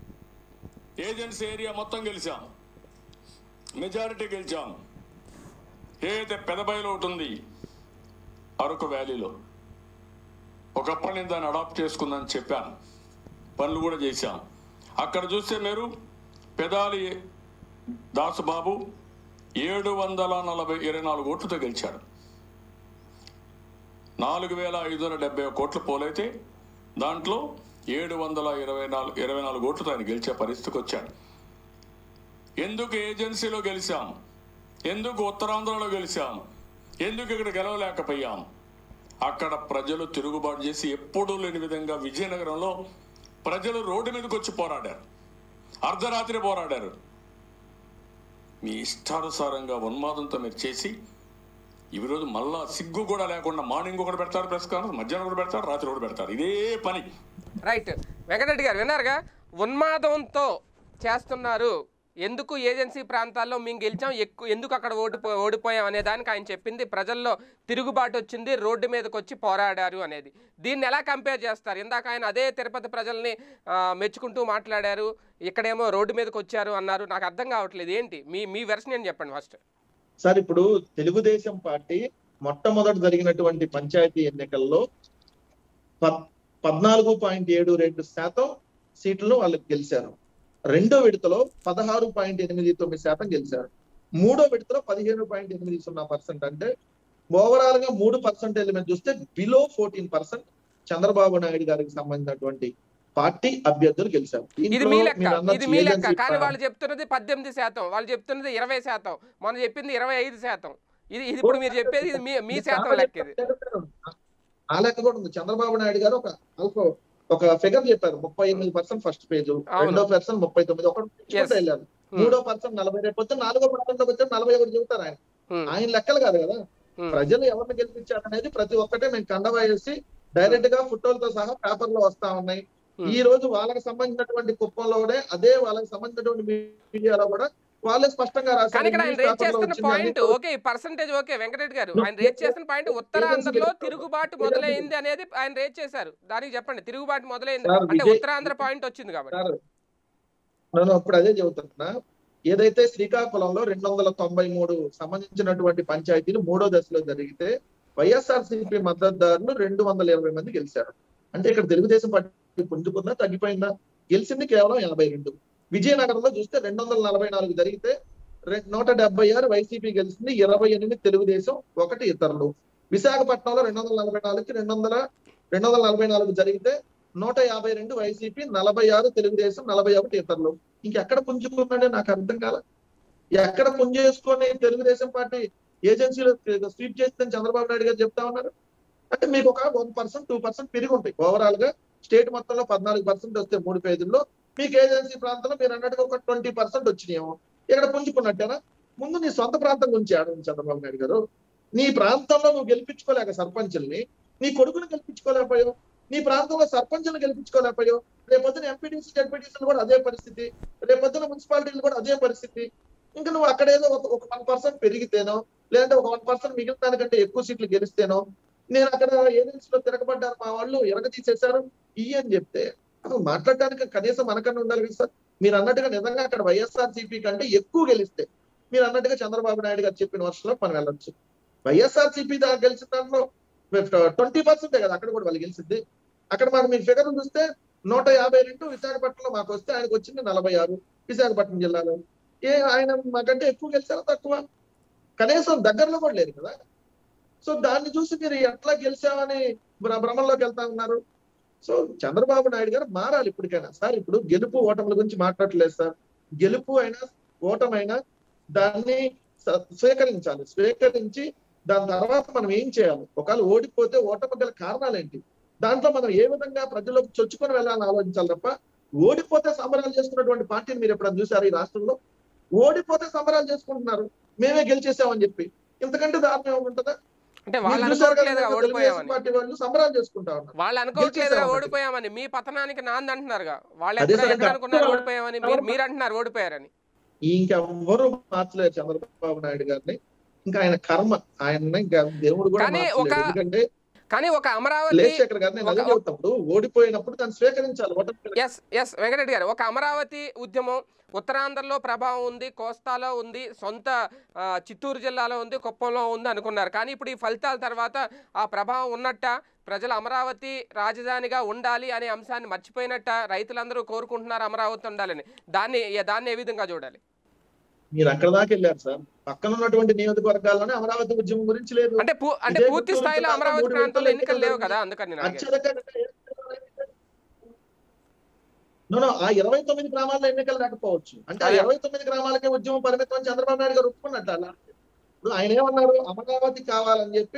ఏజెన్సీ ఏరియా మొత్తం గెలిచాం మెజారిటీ గెలిచాం ఏదైతే పెదబయలు ఒకటి ఉంది అరకు వ్యాలీలో ఒకప్పుడు నేను దాన్ని అడాప్ట్ చేసుకుందని చెప్పాను పనులు కూడా చేశాం అక్కడ చూస్తే మీరు పెదాలి దాసుబాబు ఏడు వందల నలభై ఇరవై నాలుగు ఓట్లతో గెలిచాడు నాలుగు వేల ఐదు వందల డెబ్బై ఒక కోట్ల పోలైతే దాంట్లో ఏడు వందల ఇరవై నాలుగు ఇరవై నాలుగు ఓట్లతో ఆయన గెలిచే పరిస్థితికి వచ్చాడు ఎందుకు ఏజెన్సీలో గెలిచాం ఎందుకు ఉత్తరాంధ్రలో గెలిచాం ఎందుకు ఇక్కడ గెలవలేకపోయాం అక్కడ ప్రజలు తిరుగుబాటు చేసి ఎప్పుడూ లేని విధంగా విజయనగరంలో ప్రజలు రోడ్డు మీదకి వచ్చి పోరాడారు అర్ధరాత్రి పోరాడారు మీ ఇష్టానుసారంగా ఉన్మాదంతో మీరు చేసి ఈ రోజు మళ్ళా సిగ్గు కూడా లేకుండా మార్నింగ్ ఒకటి పెడతారు ప్రెస్ కాన్ఫరెన్స్ మధ్యాహ్నం ఒకటి పెడతారు రాత్రి ఒకటి పెడతారు ఇదే పని రైట్ వెంకటరెడ్డి గారు విన్నారుగా ఉన్మాదంతో చేస్తున్నారు ఎందుకు ఏజెన్సీ ప్రాంతాల్లో మేము గెలిచాం ఎక్కువ ఎందుకు అక్కడ ఓడిపో ఓడిపోయాం అనే దానికి ఆయన చెప్పింది ప్రజల్లో తిరుగుబాటు వచ్చింది రోడ్డు మీదకి వచ్చి పోరాడారు అనేది దీన్ని ఎలా కంపేర్ చేస్తారు ఇందాక ఆయన అదే తిరుపతి ప్రజల్ని ఆ, మెచ్చుకుంటూ మాట్లాడారు ఇక్కడేమో రోడ్డు మీదకి వచ్చారు అన్నారు నాకు అర్థం కావట్లేదు ఏంటి మీ మీ వెర్షన్ ఏంటి చెప్పండి ఫస్ట్ సార్ ఇప్పుడు తెలుగుదేశం పార్టీ మొట్టమొదటి జరిగినటువంటి పంచాయతీ ఎన్నికల్లో పద్- పద్నాలుగు పాయింట్ ఏడు రెండు శాతం సీట్లు వాళ్ళు గెలిచారు రెండో విడతలో పదహారు పాయింట్ ఎనిమిది తొమ్మిది శాతం గెలిచారు మూడో విడతలో పదిహేను పాయింట్ ఎనిమిది సున్నా పర్సెంట్ అంటే ఓవరాల్ గా మూడు పర్సెంటేజ్ మీద చూస్తే below fourteen percent Chandrababu Naidu గారికి సంబంధించినటువంటి పార్టీ అభ్యర్థులు గెలిచారు ఇది దీంట్లో మీ లెక్క మీరు అన్నట్టు ఇది మీ లెక్క ఏజెన్సీ కానీ ప్రా- వాళ్ళు చెప్తున్నది పద్దెనిమిది శాతం వాళ్ళు చెప్తున్నది ఇరవై శాతం మనం చెప్పింది ఇరవై ఐదు శాతం ఇది ఇది ఇప్పుడు మీరు చెప్పేది ఇది మీ మీ శాతం లెక్క ఇది ఆ లెక్క కూడా ఉంది చంద్రబాబు నాయుడు గారు ఒక ఆల్ఫో ఒక ఫిగర్ చెప్పారు ముప్పై ఎనిమిది పర్సెంట్ ఫస్ట్ పేజ్ రెండో పర్సెంట్ ముప్పై తొమ్మిది ఒకటి Yes. వెళ్ళారు Hmm. మూడో పర్సెంట్ నలభై రేపు వస్తే నాలుగో పర్సెంట్ వచ్చి నలభై ఒకటి చెబుతారు ఆయన Hmm. ఆయన లెక్కలు కాదు కదా Hmm. ప్రజలు ఎవరిని గెలిపించారు అనేది ప్రతి ఒక్కటే మేము కండవా వేసి డైరెక్ట్ గా ఫోటోలతో సహా పేపర్ లో వస్తా ఉన్నాయి Hmm. ఈ రోజు వాళ్ళకి సంబంధించినటువంటి కుప్పంలోనే అదే వాళ్ళకి సంబంధించినటువంటి మీడియాలో కూడా వాళ్ళే స్పష్టంగా కానీ రాశారు ఇక్కడ ఆయన న్యూస్ రేట్ పేపర్లో చేస్తున్న వచ్చింది పాయింట్ అన్ని ఓకే పర్సంటేజ్ ఓకే వెంకటరెడ్డి గారు నువ్వు ఆయన రేట్ చేస్తున్న పాయింట్ ఉత్తరాంధ్రలో ఏజెన్సీ తిరుగుబాటు ఏజెన్సీ మొదలైంది అనేది ఆయన రేట్ చేశారు దానికి చెప్పండి తిరుగుబాటు మొదలైంది సార్, అంటే విజయ్- ఉత్తరాంధ్ర పాయింట్ వచ్చింది కాబట్టి సార్ నేను ఇప్పుడు అదే చెబుతున్నా ఏదైతే శ్రీకాకుళంలో రెండు వందల తొంభై మూడు సంబంధించినటువంటి పంచాయతీలు మూడో దశలో జరిగితే వైఎస్ఆర్ సిపి మద్దతుదారులు రెండు వందల ఇరవై మంది గెలిచారు అంటే ఇక్కడ తెలుగుదేశం పార్టీ పుంజుకుందా తగ్గిపోయిందా గెలిచింది కేవలం యాభై రెండు విజయనగరంలో చూస్తే రెండు వందల నలభై నాలుగు జరిగితే రె- నూట డెబ్బై ఆరు వైసీపీ గెలిచింది ఇరవై ఎనిమిది తెలుగుదేశం ఒకటి ఇతరులు విశాఖపట్నంలో రెండు వందల నలభై నాలుగుకి రెండు వందల రెండు వందల నలభై నాలుగు జరిగితే నూట యాభై రెండు వైసీపీ నలభై ఆరు తెలుగుదేశం నలభై ఒకటి ఇతరులు ఇంకెక్కడ పుంజుకుందంటే నాకు అర్థం కాల ఎక్కడ పుంజేసుకొని తెలుగుదేశం పార్టీ ఏజెన్సీలో స్వీప్ చేస్తుందని చంద్రబాబు నాయుడు గారు చెప్తా ఉన్నారు అంటే మీకు ఒక వన్ పర్సెంట్ టూ పర్సెంట్ పెరిగి ఉంటాయి ఓవరాల్ గా స్టేట్ మొత్తంలో పద్నాలుగు పర్సెంట్ వస్తే మూడు పేజీల్లో మీకు ఏజెన్సీ ప్రాంతంలో మీరు అన్నట్టుగా ఒక ట్వంటీ పర్సెంట్ వచ్చినాయేమో ఇక్కడ పుంజుకున్నట్టేనా ముందు నీ సొంత ప్రాంతం గురించి ఆడండి చంద్రబాబు నాయుడు గారు నీ ప్రాంతంలో నువ్వు గెలిపించుకోలేక సర్పంచుల్ని నీ కొడుకుని గెలిపించుకోలేకపోయావు నీ ప్రాంతంలో సర్పంచులను గెలిపించుకోలేకపోయావు రేపొద్దున ఎంపీటీసీ జడ్పీటీసీలు కూడా అదే పరిస్థితి రేపొద్దున మున్సిపాలిటీలు కూడా అదే పరిస్థితి ఇంకా నువ్వు అక్కడ ఏదో ఒక ఒక వన్ పర్సెంట్ పెరిగితేనో లేదంటే ఒక వన్ పర్సెంట్ మిగిలిన దానికంటే ఎక్కువ సీట్లు గెలిస్తేనో నేను అక్కడ ఏజెన్సీలో తిరగబడ్డారు మా వాళ్ళు ఎరగ తీసేశారు ఇయ్యి అని చెప్తే అసలు మాట్లాడడానికి కనీసం మనకన్నా ఉండాలి కదా సార్ మీరు అన్నట్టుగా నిజంగా అక్కడ వైఎస్ఆర్ సిపి కంటే ఎక్కువ గెలిస్తే మీరు అన్నట్టుగా చంద్రబాబు నాయుడు గారు చెప్పిన వర్షంలో మనం వెళ్ళొచ్చు వైఎస్ఆర్ సిపి గెలిచిన దాంట్లో ట్వంటీ పర్సెంటే కదా అక్కడ కూడా వాళ్ళు గెలిచింది అక్కడ మనం మీరు ఫిగర్ చూస్తే నూట యాభై రెండు విశాఖపట్నంలో మాకు వస్తే ఆయనకు వచ్చింది నలభై ఆరు విశాఖపట్నం జిల్లాలో ఏ ఆయన మాకంటే ఎక్కువ గెలిచారా తక్కువ కనీసం దగ్గరలో కూడా లేదు కదా సో దాన్ని చూసి మీరు ఎట్లా గెలిచామని భ్ర- భ్రమంలోకి వెళ్తా ఉన్నారు సో చంద్రబాబు నాయుడు గారు మారాలి ఇప్పటికైనా సార్ ఇప్పుడు గెలుపు ఓటముల గురించి మాట్లాడట్లేదు సార్ గెలుపు అయినా ఓటమైనా దాన్ని స- స్వీకరించాలి స్వీకరించి దాని తర్వాత మనం ఏం చేయాలి ఒకవేళ ఓడిపోతే ఓటమి గల కారణాలు ఏంటి దాంట్లో మనం ఏ విధంగా ప్రజల్లోకి చొచ్చుకొని వెళ్ళాలని ఆలోచించాలి తప్ప ఓడిపోతే సంబరాలు చేసుకున్నటువంటి పార్టీని మీరు ఎప్పుడైనా చూసారు ఈ రాష్ట్రంలో ఓడిపోతే సంబరాలు చేసుకుంటున్నారు మేమే గెలిచేసామని చెప్పి ఇంతకంటే దారుణం ఏమైనా ఉంటుందా అంటే మీరు వాళ్ళు చూసారు కదా అనుకోవట్లేదుగా తెలుగుదేశం ఓడిపోయామని పార్టీ వాళ్ళు సంబరాలు చేసుకుంటా ఉన్నారు వాళ్ళు అనుకోవట్లేదుగా గెలిచేసాం ఓడిపోయామని మీ పతనానికి నాంది అంటున్నారుగా వాళ్ళు అదే ఎక్కడ సార్, ఎక్కడ అనుకున్నారు ఇంకా- ఓడిపోయామని మీరు మీరు అంటున్నారు ఓడిపోయారని ఇంకెవ్వరు మార్చలేరు చంద్రబాబు నాయుడు గారిని ఇంకా ఆయన కర్మ ఆయన ఇంకా దేవుడు కూడా కానీ మార్చలేడు. ఒక- ఎందుకంటే కానీ ఒక అమరావతి లేశేఖర్ గారిని నేను అదే ఒక- చెప్తాప్పుడు ఓడిపోయినప్పుడు దాన్ని స్వీకరించాలి ఓటమి ఎస్ ఎస్ వెంకటరెడ్డి గారు ఒక అమరావతి ఉద్యమం ఉత్తరాంధ్రలో ప్రభావం ఉంది కోస్తాలో ఉంది సొంత ఆ, చిత్తూరు జిల్లాలో ఉంది కుప్పంలో ఉంది అనుకున్నారు కానీ ఇప్పుడు ఈ ఫలితాల తర్వాత ఆ ప్రభావం ఉన్నట్ట ప్రజలు అమరావతి రాజధానిగా ఉండాలి అనే అంశాన్ని మర్చిపోయినట్ట రైతులందరూ కోరుకుంటున్నారు అమరావతి ఉండాలని దాన్ని దాన్ని ఏ విధంగా చూడాలి మీరు అక్కడ దాకా వెళ్ళారు సార్ పక్కన ఉన్నటువంటి నియోజకవర్గాల్లోనే అమరావతి ఉద్యమం గురించి లేదు అంటే పూ- అంటే ఇదే పూర్తి గుంటూరు స్థాయిలో జిల్లాలో అమరావతి మూడు ప్రాంతంలో విడతలు ఎన్నికలు లేవు ఎన్నికలు కదా అందుకని నేను అడిగాను. అత్యధికంగా No, no, ఆ ఇరవై తొమ్మిది గ్రామాల్లో ఎన్నికలు లేకపోవచ్చు అంటే ఆ అదే. ఇరవై తొమ్మిది గ్రామాలకే ఉద్యమం పరిమితం అని చంద్రబాబు నాయుడు గారు ఒప్పుకున్నట్టు అలా ఇప్పుడు ఆయన ఏమన్నారు అమరావతి కావాలని చెప్పి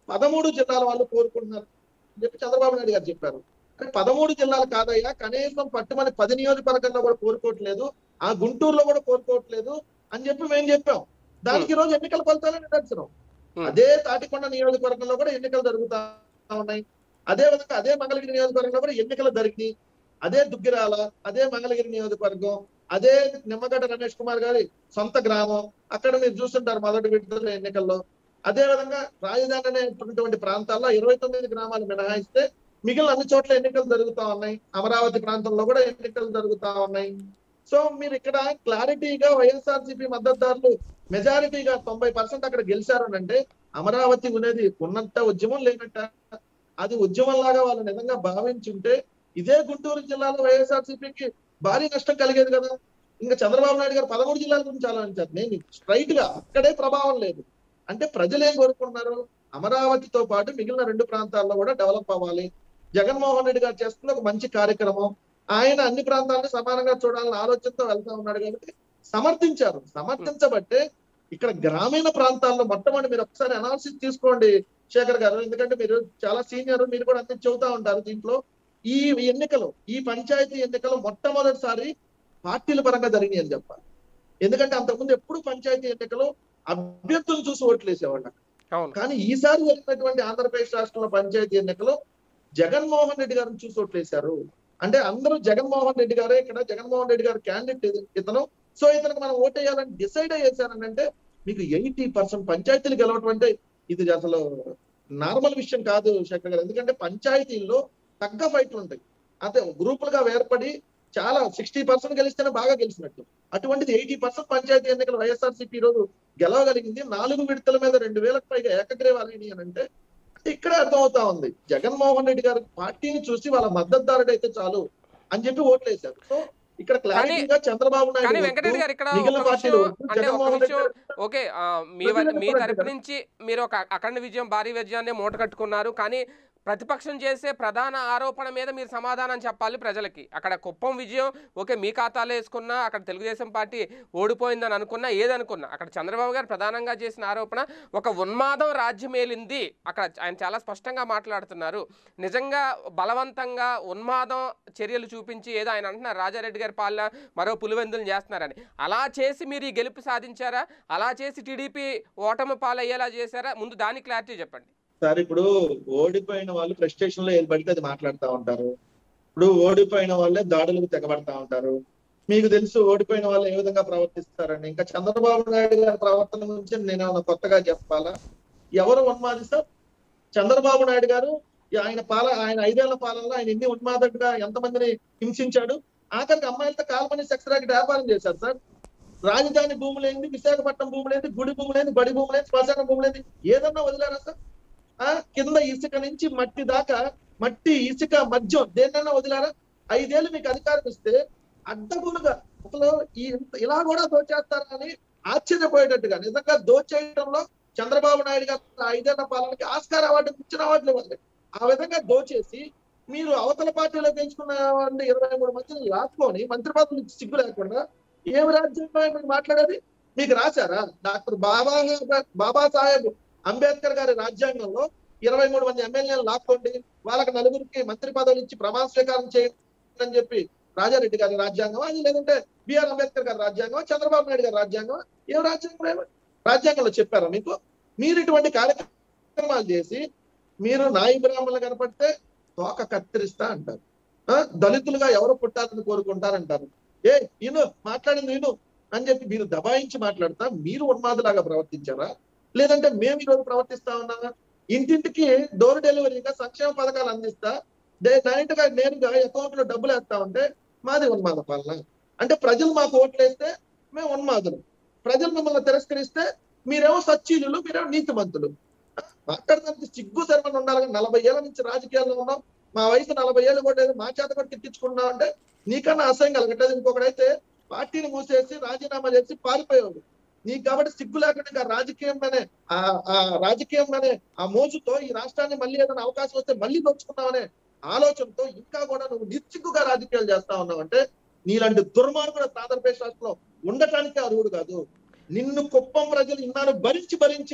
పదమూడు జిల్లాల వాళ్ళు కోరుకుంటున్నారు అని చెప్పి చంద్రబాబు నాయుడు గారు చెప్పారు అంటే పదమూడు జిల్లాలు కాదయ్యా కనీసం పట్టుమని పది నియోజకవర్గంలో కూడా కోరుకోవట్లేదు ఆ గుంటూరులో కూడా కోరుకోవట్లేదు అని చెప్పి మేము చెప్పాం దానికి ఈ రోజు ఎన్నికల ఫలితాలే నిదర్శనం Hmm. అదే తాటికొండ నియోజకవర్గంలో కూడా ఎన్నికలు జరుగుతా ఉన్నాయి అదే విధంగా అదే మంగళగిరి నియోజకవర్గంలో కూడా ఎన్నికలు జరిగినాయి అదే దుగ్గిరాల అదే మంగళగిరి నియోజకవర్గం అదే నిమ్మగడ్డ రమేష్ కుమార్ గారి సొంత గ్రామం అక్కడ మీరు చూస్తుంటారు మొదటి విడతల ఎన్నికల్లో అదే విధంగా రాజధాని అనేటువంటి ప్రాంతాల్లో ఇరవై తొమ్మిది గ్రామాలు మినహాయిస్తే మిగిలిన అన్ని చోట్ల ఎన్నికలు జరుగుతా ఉన్నాయి అమరావతి ప్రాంతంలో కూడా ఎన్నికలు జరుగుతా ఉన్నాయి సో మీరు ఇక్కడ క్లారిటీగా వైఎస్ఆర్సీపీ మద్దతుదారులు మెజారిటీగా తొంభై పర్సెంట్ అక్కడ గెలిచారు అని అంటే అమరావతి ఉన్నది ఉన్నంత ఉద్యమం లేనట్ట అది ఉద్యమం లాగా వాళ్ళు నిజంగా భావించుంటే ఇదే గుంటూరు జిల్లాలో వైఎస్ఆర్సీపీకి భారీ నష్టం కలిగేది కదా ఇంకా చంద్రబాబు నాయుడు గారు పదమూడు జిల్లాల గురించి ఆలోచించారు నేను స్ట్రైట్ గా అక్కడే ప్రభావం లేదు అంటే ప్రజలు ఏం కోరుకున్నారు అమరావతితో పాటు మిగిలిన రెండు ప్రాంతాల్లో కూడా డెవలప్ అవ్వాలి జగన్మోహన్ రెడ్డి గారు చేస్తున్న ఒక మంచి కార్యక్రమం ఆయన అన్ని ప్రాంతాలను సమానంగా చూడాలన్న ఆలోచనతో వెళ్తా ఉన్నాడు కాబట్టి సమర్థించారు సమర్థించబట్టే ఇక్కడ గ్రామీణ ప్రాంతాల్లో మొట్టమొదటి మీరు ఒకసారి అనాలిసిస్ తీసుకోండి శేఖర్ గారు ఎందుకంటే మీరు చాలా సీనియర్ మీరు కూడా అన్ని చెబుతా ఉంటారు దీంట్లో ఈ ఎన్నికలు ఈ పంచాయతీ ఎన్నికలు మొట్టమొదటిసారి పార్టీల పరంగా జరిగినాయి అని చెప్పాలి ఎందుకంటే అంతకుముందు ఎప్పుడు పంచాయతీ ఎన్నికలు అభ్యర్థులు చూసి ఓట్లు వేసేవాళ్ళు అవును కానీ ఈసారి జరిగినటువంటి ఆంధ్రప్రదేశ్ రాష్ట్రంలో పంచాయతీ ఎన్నికలు జగన్మోహన్ రెడ్డి గారిని చూసి ఓట్లేశారు అంటే అందరూ జగన్మోహన్ రెడ్డి గారే ఇక్కడ జగన్మోహన్ రెడ్డి గారు క్యాండిడేట్ ఇతను సో ఇతనికి మనం ఓటేయాలని డిసైడ్ అయ్యేసారని అంటే మీకు ఎయిటీ పర్సెంట్ పంచాయతీలు గెలవటం అంటే ఇది అసలు నార్మల్ విషయం కాదు శేఖర్ గారు ఎందుకంటే పంచాయతీల్లో తగ్గ ఫైట్లు ఉంటాయి అంటే గ్రూపులుగా ఏర్పడి చాలా సిక్స్టీ పర్సెంట్ గెలిస్తేనే బాగా గెలిచినట్టు అటువంటిది ఎయిటీ పర్సెంట్ పంచాయతీ ఎన్నికలు వైఎస్ఆర్సీపీ రోజు గెలవగలిగింది నాలుగు విడతల మీద రెండు వేలకు పైగా ఏకగ్రీవాలని అని అంటే అంటే ఇక్కడే అర్థమవుతా ఉంది జగన్మోహన్ రెడ్డి గారి పార్టీని చూసి వాళ్ళ మద్దతుదారుడు అయితే చాలు అని చెప్పి ఓట్లేశారు సో ఇక్కడ క్లారిటీగా చంద్రబాబు కానీ నాయుడు వెంకటరెడ్డి గారు ఇక్కడ మిగిలిన ఒక పార్టీలు విషయం వద్దు. అంటే ఒక జగన్మోహన్ రెడ్డి విషయం గారు ఓకే ఆ, మీ వ- మీ ప్రజలకు తరపు కూడా నుంచి మీరు ఒక అఖండ విజయం భారీ విజయాన్ని మూట కట్టుకున్నారు కానీ ప్రతిపక్షం చేసే ప్రధాన ఆరోపణ మీద మీరు సమాధానం చెప్పాలి ప్రజలకి అక్కడ కుప్పం విజయం ఓకే మీ ఖాతాలో వేసుకున్నా అక్కడ తెలుగుదేశం పార్టీ ఓడిపోయిందని అనుకున్నా ఏదనుకున్నా అక్కడ చంద్రబాబు గారు ప్రధానంగా చేసిన ఆరోపణ ఒక ఉన్మాదం రాజ్యమేలింది అక్కడ ఆయన చాలా స్పష్టంగా మాట్లాడుతున్నారు నిజంగా బలవంతంగా ఉన్మాదం చర్యలు చూపించి ఏదో ఆయన అంటున్నారు రాజారెడ్డి గారి పాలన మరో పులివెందులు చేస్తున్నారని అలా చేసి మీరు ఈ గెలుపు సాధించారా అలా చేసి టీడీపీ ఓటమి పాలయ్యేలా చేశారా ముందు దాని క్లారిటీ చెప్పండి సార్ ఇప్పుడు ఓడిపోయిన వాళ్ళు ఫ్రస్ట్రేషన్ లో ఏది పడితే అది మాట్లాడుతూ ఉంటారు ఇప్పుడు ఓడిపోయిన వాళ్ళే దాడులకు తెగబడతా ఉంటారు మీకు తెలుసు ఓడిపోయిన వాళ్ళు ఏ విధంగా ప్రవర్తిస్తారని ఇంకా చంద్రబాబు నాయుడు గారి ప్రవర్తన గురించి నేను ఏమైనా కొత్తగా చెప్పాలా ఎవరు ఉన్మాదిస్తారు చంద్రబాబు నాయుడు గారు ఆయన పాల ఆయన ఐదేళ్ల పాలనలో ఆయన ఎన్ని ఉన్మాదకుగా ఎంతమందిని హింసించాడు ఆఖరికి అమ్మాయిలతో కాల్పని సెక్స్ రాకెట్ వ్యాపారం చేశారు సార్ రాజధాని భూములేంది విశాఖపట్నం భూములేంది గుడి భూములేంది బడి భూములేంది శ్మశాన భూములేంది ఏదన్నా వదిలేరా సార్ ఆ కింద ఇసుక నుంచి మట్టి దాకా మట్టి ఇసుక మద్యం దేన్నైనా వదిలారా ఐదేళ్ళు మీకు అధికారం ఇస్తే అడ్డగోలుగా అసలు ఈ ఇంత- ఇలా కూడా దోచేస్తారా అని ఆశ్చర్యపోయేటట్టుగా నిజంగా దోచేయడంలో చంద్రబాబు నాయుడు గారు ఆ ఐదేళ్ల పాలనకి ఆస్కార్ అవార్డు ఇచ్చిన అవార్డులు ఇవ్వాలి ఆ విధంగా దోచేసి మీరు అవతల పార్టీలో పెంచుకున్న వాళ్ళని ఇరవై మూడు మందిని లాక్కొని మంత్రి పదవులు ఇచ్చి సిగ్గు లేకుండా ఏం రాజ్యాంగం మీరు మాట్లాడేది మీకు రాశారా డాక్టర్ బాబా బాబాసాహెబ్ అంబేద్కర్ గారి రాజ్యాంగంలో ఇరవై మూడు మంది ఎమ్మెల్యేలు లాక్కోండి వాళ్ళకి నలుగురికి మంత్రి పదవులు ఇచ్చి ప్రమాణ స్వీకారం చేయండి అని చెప్పి రాజారెడ్డి గారి రాజ్యాంగం అది లేదంటే బిఆర్ అంబేద్కర్ గారి రాజ్యాంగం చంద్రబాబు నాయుడు గారి రాజ్యాంగం ఏం రాజ్యాంగం ఏమి? రాజ్యాంగంలో చెప్పారా మీకు మీరు ఇటువంటి కార్యక్రమాలు చేసి మీరు నాయి బ్రాహ్మణులు కనపడితే తోక కత్తిరిస్తా అంటారు ఆ, దళితులుగా ఎవరు పుట్టాలని కోరుకుంటారంటారు ఏ ఇను మాట్లాడింది విను అని చెప్పి మీరు దబాయించి మాట్లాడతా మీరు ఉన్మాదులాగా ప్రవర్తించారా లేదంటే మేము ఈరోజు ప్రవర్తిస్తా ఉన్నామా ఇంటింటికి డోర్ డెలివరీగా సంక్షేమ పథకాలు అందిస్తా డే డైరెక్ట్ గా నేరుగా అకౌంట్ లో డబ్బులు వేస్తా ఉంటే మాది ఉన్మాద పాలన అంటే ప్రజలు మాకు ఓట్లు వేస్తే మేము ఉన్మాదులు ప్రజలు మిమ్మల్ని తిరస్కరిస్తే మీరేమో సచ్చీలు మీరేమో నీతిమంతులు మాట్లాడడానికి సిగ్గు శర్మని ఉండాలి కానీ నలభై ఏళ్ళ నుంచి రాజకీయాల్లో ఉన్నాం మా వయసు నలభై ఏళ్ళు కూడా లేదు మా చేత కూడా తిట్టించుకున్నాం అంటే నీకన్నా అసహ్యం కలగట్లేదు ఇంకొకడైతే పార్టీని మూసేసి రాజీనామా చేసి పారిపోయేవాడు నీకు కాబట్టి సిగ్గు లేకుండా ఇంకా రాజకీయంగానే ఆ ఆ రాజకీయంగానే ఆ మోజుతో ఈ రాష్ట్రాన్ని మళ్ళీ ఏదైనా అవకాశం వస్తే మళ్ళీ దోచుకున్నామనే ఆలోచనతో ఇంకా కూడా నువ్వు నిర్చిగ్గుగా రాజకీయాలు చేస్తా ఉన్నావు అంటే నీలాంటి దుర్మార్గుడు ఆంధ్రప్రదేశ్ రాష్ట్రంలో ఉండటానికి అర్హుడు కాదు నిన్ను కుప్పం ప్రజలు ఇన్నాళ్ళు భరించి భరించి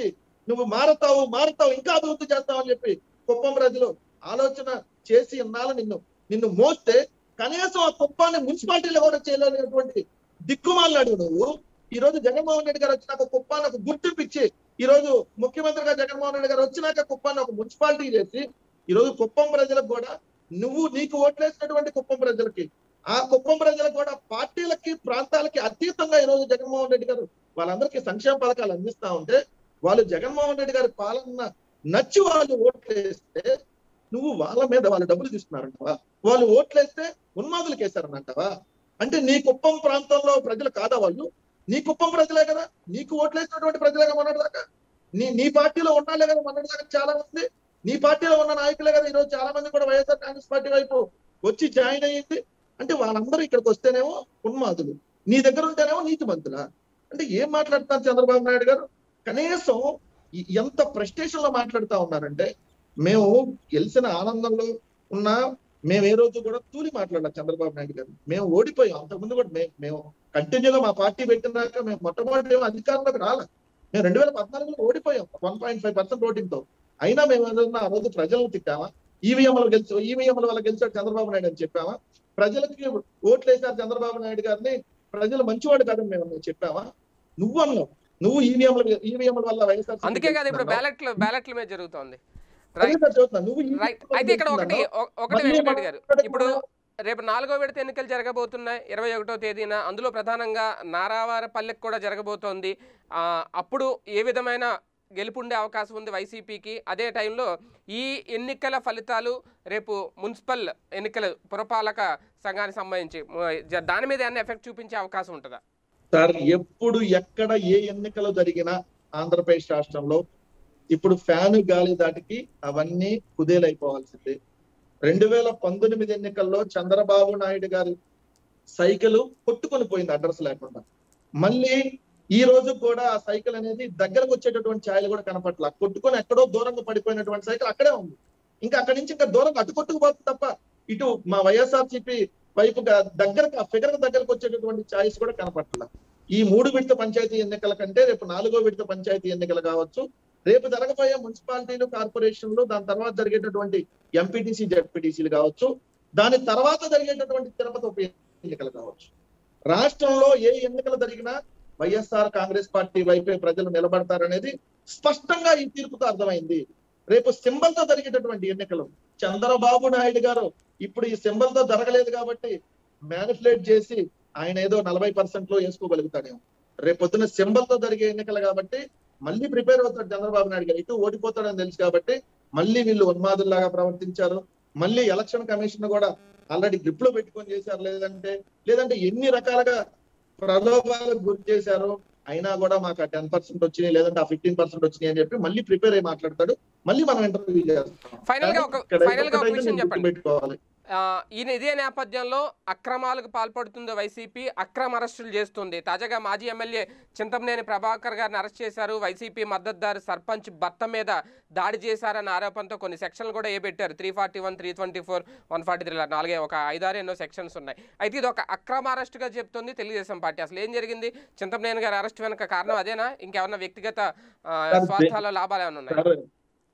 నువ్వు మారుతావు మారుతావు ఇంకా అభివృద్ధి చేస్తావు అని చెప్పి కుప్పం ప్రజలు ఆలోచన చేసి ఇన్నాళ్ళు నిన్ను నిన్ను మోస్తే కనీసం ఆ కుప్పాన్ని మున్సిపాలిటీలో కూడా చేయలేనటువంటి దిక్కుమాలినాడు నువ్వు ఈ రోజు జగన్మోహన్ రెడ్డి గారు వచ్చినాక కుప్పాన్ని ఒక గుర్తింపు ఇచ్చి ఈ రోజు ముఖ్యమంత్రిగా జగన్మోహన్ రెడ్డి గారు వచ్చినాక కుప్పాన్ని ఒక మున్సిపాలిటీ చేసి ఈ రోజు కుప్పం ప్రజలకు కూడా నువ్వు నీకు ఓట్లేసినటువంటి కుప్పం ప్రజలకి ఆ కుప్పం ప్రజలకు కూడా పార్టీలకి ప్రాంతాలకి అతీతంగా ఈ రోజు జగన్మోహన్ రెడ్డి గారు వాళ్ళందరికీ సంక్షేమ పథకాలు అందిస్తా ఉంటే వాళ్ళు జగన్మోహన్ రెడ్డి గారి పాలన నచ్చి వాళ్ళు ఓట్లేస్తే నువ్వు వాళ్ళ మీద వాళ్ళు డబ్బులు తీసుకున్నారంటావా వాళ్ళు ఓట్లేస్తే ఉన్మాదులకు వేశారనంటావా అంటే నీ కుప్పం ప్రాంతంలో ప్రజలు కాదా వాళ్ళు నీ కుప్పం ప్రజలే కదా నీకు ఓట్లేసినటువంటి ప్రజలే మొన్నటి దాకా నీ నీ పార్టీలో ఉన్నాలే కదా మొన్నటి దాకా చాలా మంది నీ పార్టీలో ఉన్న నాయకులే కదా ఈరోజు చాలా మంది కూడా వైఎస్ఆర్ కాంగ్రెస్ పార్టీ వైపు వచ్చి జాయిన్ అయ్యింది అంటే వాళ్ళందరూ ఇక్కడికి వస్తేనేమో ఉన్మాదులు నీ దగ్గర ఉంటేనేమో నీతి మంతులా అంటే ఏం మాట్లాడుతున్నారు చంద్రబాబు నాయుడు గారు కనీసం ఈ- ఎంత ప్రెస్టేషన్ లో మాట్లాడుతా ఉన్నారంటే మేము గెలిచిన ఆనందంలో ఉన్న మేము ఏ రోజు కూడా తూలి మాట్లాడాలి చంద్రబాబు నాయుడు గారు మేము ఓడిపోయాం అంతకుముందు కూడా మేము మేము కంటిన్యూగా మా పార్టీ పెట్టినాక మేము మొట్టమొదటి ఏమో అధికారంలోకి రాలే మేము రెండు వేల పద్నాలుగులో ఓడిపోయాం one point five percent voting తో అయినా మేము ఏదన్నా ఆ రోజు ప్రజలను తిట్టామా ఈవీఎంలు గెలిచి ఈవీఎంల వల్ల గెలిచాడు చంద్రబాబు నాయుడు అని చెప్పామా ప్రజలకి ఓట్లు వేశారు చంద్రబాబు నాయుడు గారిని ప్రజలు మంచివాడు కాదని మేము చెప్పామా నువ్వు అన్నావు నువ్వు ఈవీఎంల ఈవీఎంల వల్ల వైఎస్ఆర్ అందుకే కదా ఇప్పుడు బ్యాలెట్లు బ్యాలెట్ల మీద జరుగుతోంది అదే రైట్ సార్ చెప్తున్నా. నువ్వు రైట్ ఈవీఎంల అయితే ఇక్కడ ఒకటి గెలిచిందన్నావు. ఒ- ఒకటి మళ్ళీ వెంకటరెడ్డి గారు మాట్లాడే ఇప్పుడు మనం- రేపు నాలుగో విడత ఎన్నికలు జరగబోతున్నాయి ఇరవై ఒకటో తేదీన అందులో ప్రధానంగా నారావారపల్లెకి కూడా జరగబోతోంది ఆ, అప్పుడు ఏ విధమైన గెలుపుండే అవకాశం ఉంది వైసీపీకి అదే టైంలో ఈ ఎన్నికల ఫలితాలు రేపు మున్సిపల్ ఎన్నికల పురపాలక సంఘానికి సంబంధించి మ- జ- దాని మీద ఏమైనా ఎఫెక్ట్ చూపించే అవకాశం ఉంటుందా సార్ ఎప్పుడు ఎక్కడ ఏ ఎన్నికలు జరిగినా ఆంధ్రప్రదేశ్ రాష్ట్రంలో ఇప్పుడు ఫ్యాను గాలి దాటికి అవన్నీ కుదేలైపోవాల్సిందే రెండు వేల పంతొమ్మిది ఎన్నికల్లో చంద్రబాబు నాయుడు గారి సైకిల్ కొట్టుకొని పోయింది అడ్రస్ లేకుండా మళ్ళీ ఈ రోజు కూడా ఆ సైకిల్ అనేది దగ్గరకు వచ్చేటటువంటి ఛాయలు కూడా కనపట్ల కొట్టుకొని ఎక్కడో దూరంగా పడిపోయినటువంటి సైకిల్ అక్కడే ఉంది ఇంకా అక్కడి నుంచి ఇంకా దూరంగా అటు కొట్టుకుపోతుంది తప్ప ఇటు మా వైఎస్ఆర్సీపీ వైపుగా దగ్గరకు ఆ ఫిగర్ దగ్గరకు వచ్చేటటువంటి ఛాయిస్ కూడా కనపట్ల ఈ మూడు విడత పంచాయతీ ఎన్నికల కంటే రేపు నాలుగో విడత పంచాయతీ ఎన్నికలు కావచ్చు రేపు జరగబోయే మున్సిపాలిటీలు కార్పొరేషన్లు దాని తర్వాత జరిగేటటువంటి ఎంపీటీసీ జడ్పీటీసీలు కావచ్చు దాని తర్వాత జరిగేటటువంటి తిరుపతి ఉప ఎన్నికలు కావచ్చు రాష్ట్రంలో ఏ ఎన్నికలు జరిగినా వైఎస్ఆర్ కాంగ్రెస్ పార్టీ వైపే ప్రజలు నిలబడతారనేది స్పష్టంగా ఈ తీర్పుతో అర్థమైంది రేపు సింబల్ తో జరిగేటటువంటి ఎన్నికలు చంద్రబాబు నాయుడు గారు ఇప్పుడు ఈ సింబల్ తో జరగలేదు కాబట్టి మ్యానిపులేట్ చేసి ఆయన ఏదో నలభై పర్సెంట్ లో వేసుకోగలుగుతాడేమో రేపు పొద్దున సింబల్ తో జరిగే ఎన్నికలు కాబట్టి మళ్ళీ ప్రిపేర్ అవుతాడు చంద్రబాబు నాయుడు గారు ఇటు ఓడిపోతాడని తెలుసు కాబట్టి మళ్ళీ వీళ్ళు ఉన్మాదుల్లాగా ప్రవర్తించారు మళ్ళీ ఎలక్షన్ కమిషన్ కూడా ఆల్రెడీ గ్రిప్ లో పెట్టుకొని చేశారు లేదంటే లేదంటే ఎన్ని రకాలుగా ప్రలోభాలకు గురి చేశారు అయినా కూడా మాకు ఆ టెన్ పర్సెంట్ వచ్చినాయి లేదంటే ఆ ఫిఫ్టీన్ పర్సెంట్ వచ్చినాయి అని చెప్పి మళ్ళీ ప్రిపేర్ అయ్యి మాట్లాడతాడు మళ్ళీ మనం ఇంటర్వ్యూ చేస్తాం ఫైనల్ గా ఒక ఇక్కడ ఫైనల్ గా ఒక ఒకటైతే విషయం నేను చెప్పండి గుర్తుపెట్టుకోవాలి ఆ, ఈయన ఇదే నేపథ్యంలో అక్రమాలకు పాల్పడుతుంది వైసీపీ అక్రమ అరెస్టులు చేస్తుంది తాజాగా మాజీ ఎమ్మెల్యే చింతమనేని ప్రభాకర్ గారిని అరెస్ట్ చేశారు వైసీపీ మద్దతుదారు సర్పంచ్ భర్త మీద దాడి చేశారన్న ఆరోపణతో కొన్ని సెక్షన్లు కూడా ఏ పెట్టారు three forty one three twenty four one forty three నాలుగే ఒక ఐదారు ఎన్నో సెక్షన్స్ ఉన్నాయి అయితే ఇది ఒక అక్రమ అరెస్టుగా చెప్తుంది తెలుగుదేశం పార్టీ అసలు ఏం జరిగింది చింతమనేని గారి అరెస్ట్ వెనక కారణం అదేనా ఇంకేమన్నా వ్యక్తిగత ఆ, సార్, స్వార్థాల లాభాలు ఏమైనా ఉన్నాయి సార్,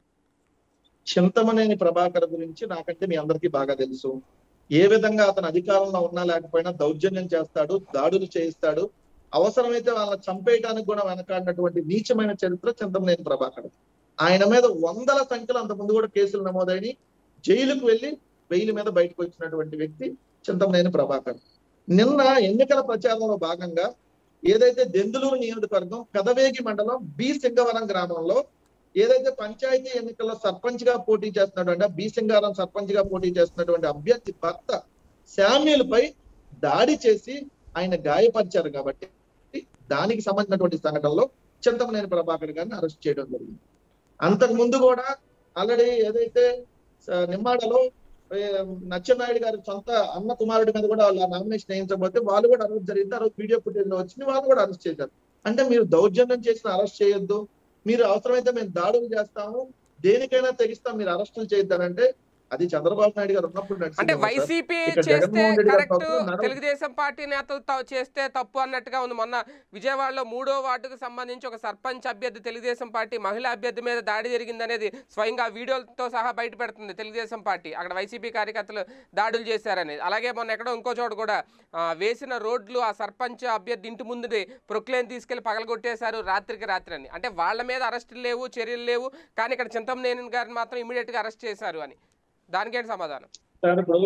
చింతమనేని ప్రభాకర్ గురించి నాకంటే మీ అందరికీ బాగా తెలుసు ఏ విధంగా అతను అధికారంలో ఉన్నా లేకపోయినా దౌర్జన్యం చేస్తాడు దాడులు చేయిస్తాడు అవసరమైతే వాళ్ళని చంపేయడానికి కూడా వెనకాడినటువంటి నీచమైన చరిత్ర చింతమనేని ప్రభాకర్ ఆయన మీద వందల సంఖ్యలో అంతకుముందు కూడా కేసులు నమోదైన జైలుకు వెళ్లి బెయిల్ మీద బయటకు వచ్చినటువంటి వ్యక్తి చింతమనేని ప్రభాకర్ నిన్న ఎన్నికల ప్రచారంలో భాగంగా ఏదైతే దెందులూరు నియోజకవర్గం కదవేగి మండలం బి సింగవరం గ్రామంలో ఏదైతే పంచాయతీ ఎన్నికల్లో సర్పంచ్ గా పోటీ చేస్తున్నాడు అంటే బి సింగారం సర్పంచ్ గా పోటీ చేస్తున్నటువంటి అభ్యర్థి భర్త శామ్యుల్ పై దాడి చేసి ఆయన గాయపరిచారు కాబట్టి దానికి సంబంధించినటువంటి సంఘటనలో చింతమనేని ప్రభాకర్ గారిని అరెస్ట్ చేయడం జరిగింది అంతకు ముందు కూడా ఆల్రెడీ ఏదైతే స- నిమ్మాడలో ఏ, నచ్చెన్నాయుడు గారి సొంత అన్న కుమారుడి మీద కూడా వాళ్ళ నామినేషన్ వేయించబోతే వాళ్ళు కూడా అరెస్ట్ జరిగింది ఆ రోజు వీడియో ఫుటేజ్ లో వచ్చింది వాళ్ళు కూడా అరెస్ట్ చేశారు అంటే మీరు దౌర్జన్యం చేసిన అరెస్ట్ చేయొద్దు మీరు అవసరమైతే మేము దాడులు చేస్తాము దేనికైనా తెగిస్తాం మీరు అరెస్టులు చేద్దానంటే అది చంద్రబాబు నాయుడు గారు ఉన్నప్పుడు అంటే నడిచిందేమో సార్. వైసీపీ ఇక్కడ చేస్తే జగన్మోహన్ రెడ్డి గారు కరెక్ట్ తప్పు ఉన్నారు. తెలుగుదేశం పార్టీ నేతలు త- చేస్తే తప్పు అన్నట్టుగా ఉంది మొన్న విజయవాడలో మూడో వార్డుకు సంబంధించి ఒక సర్పంచ్ అభ్యర్థి తెలుగుదేశం పార్టీ మహిళా అభ్యర్థి మీద దాడి జరిగిందనేది స్వయంగా వీడియోలతో సహా బయట పెడుతుంది తెలుగుదేశం పార్టీ అక్కడ వైసీపీ కార్యకర్తలు దాడులు చేశారనేది అలాగే మొన్న ఎక్కడో ఇంకో చోట కూడా ఆ, వేసిన రోడ్లు ఆ సర్పంచ్ అభ్యర్థి ఇంటి ముందు ప్రొక్లేన్ తీసుకెళ్లి పగలగొట్టేశారు రాత్రికి రాత్రి అని అంటే వాళ్ళ మీద అరెస్టులు లేవు చర్యలు లేవు కానీ ఇక్కడ చింతమనేని గారిని మాత్రం ఇమీడియట్గా అరెస్ట్ చేశారు అని దానికేంటి సమాధానం సార్ ఇప్పుడు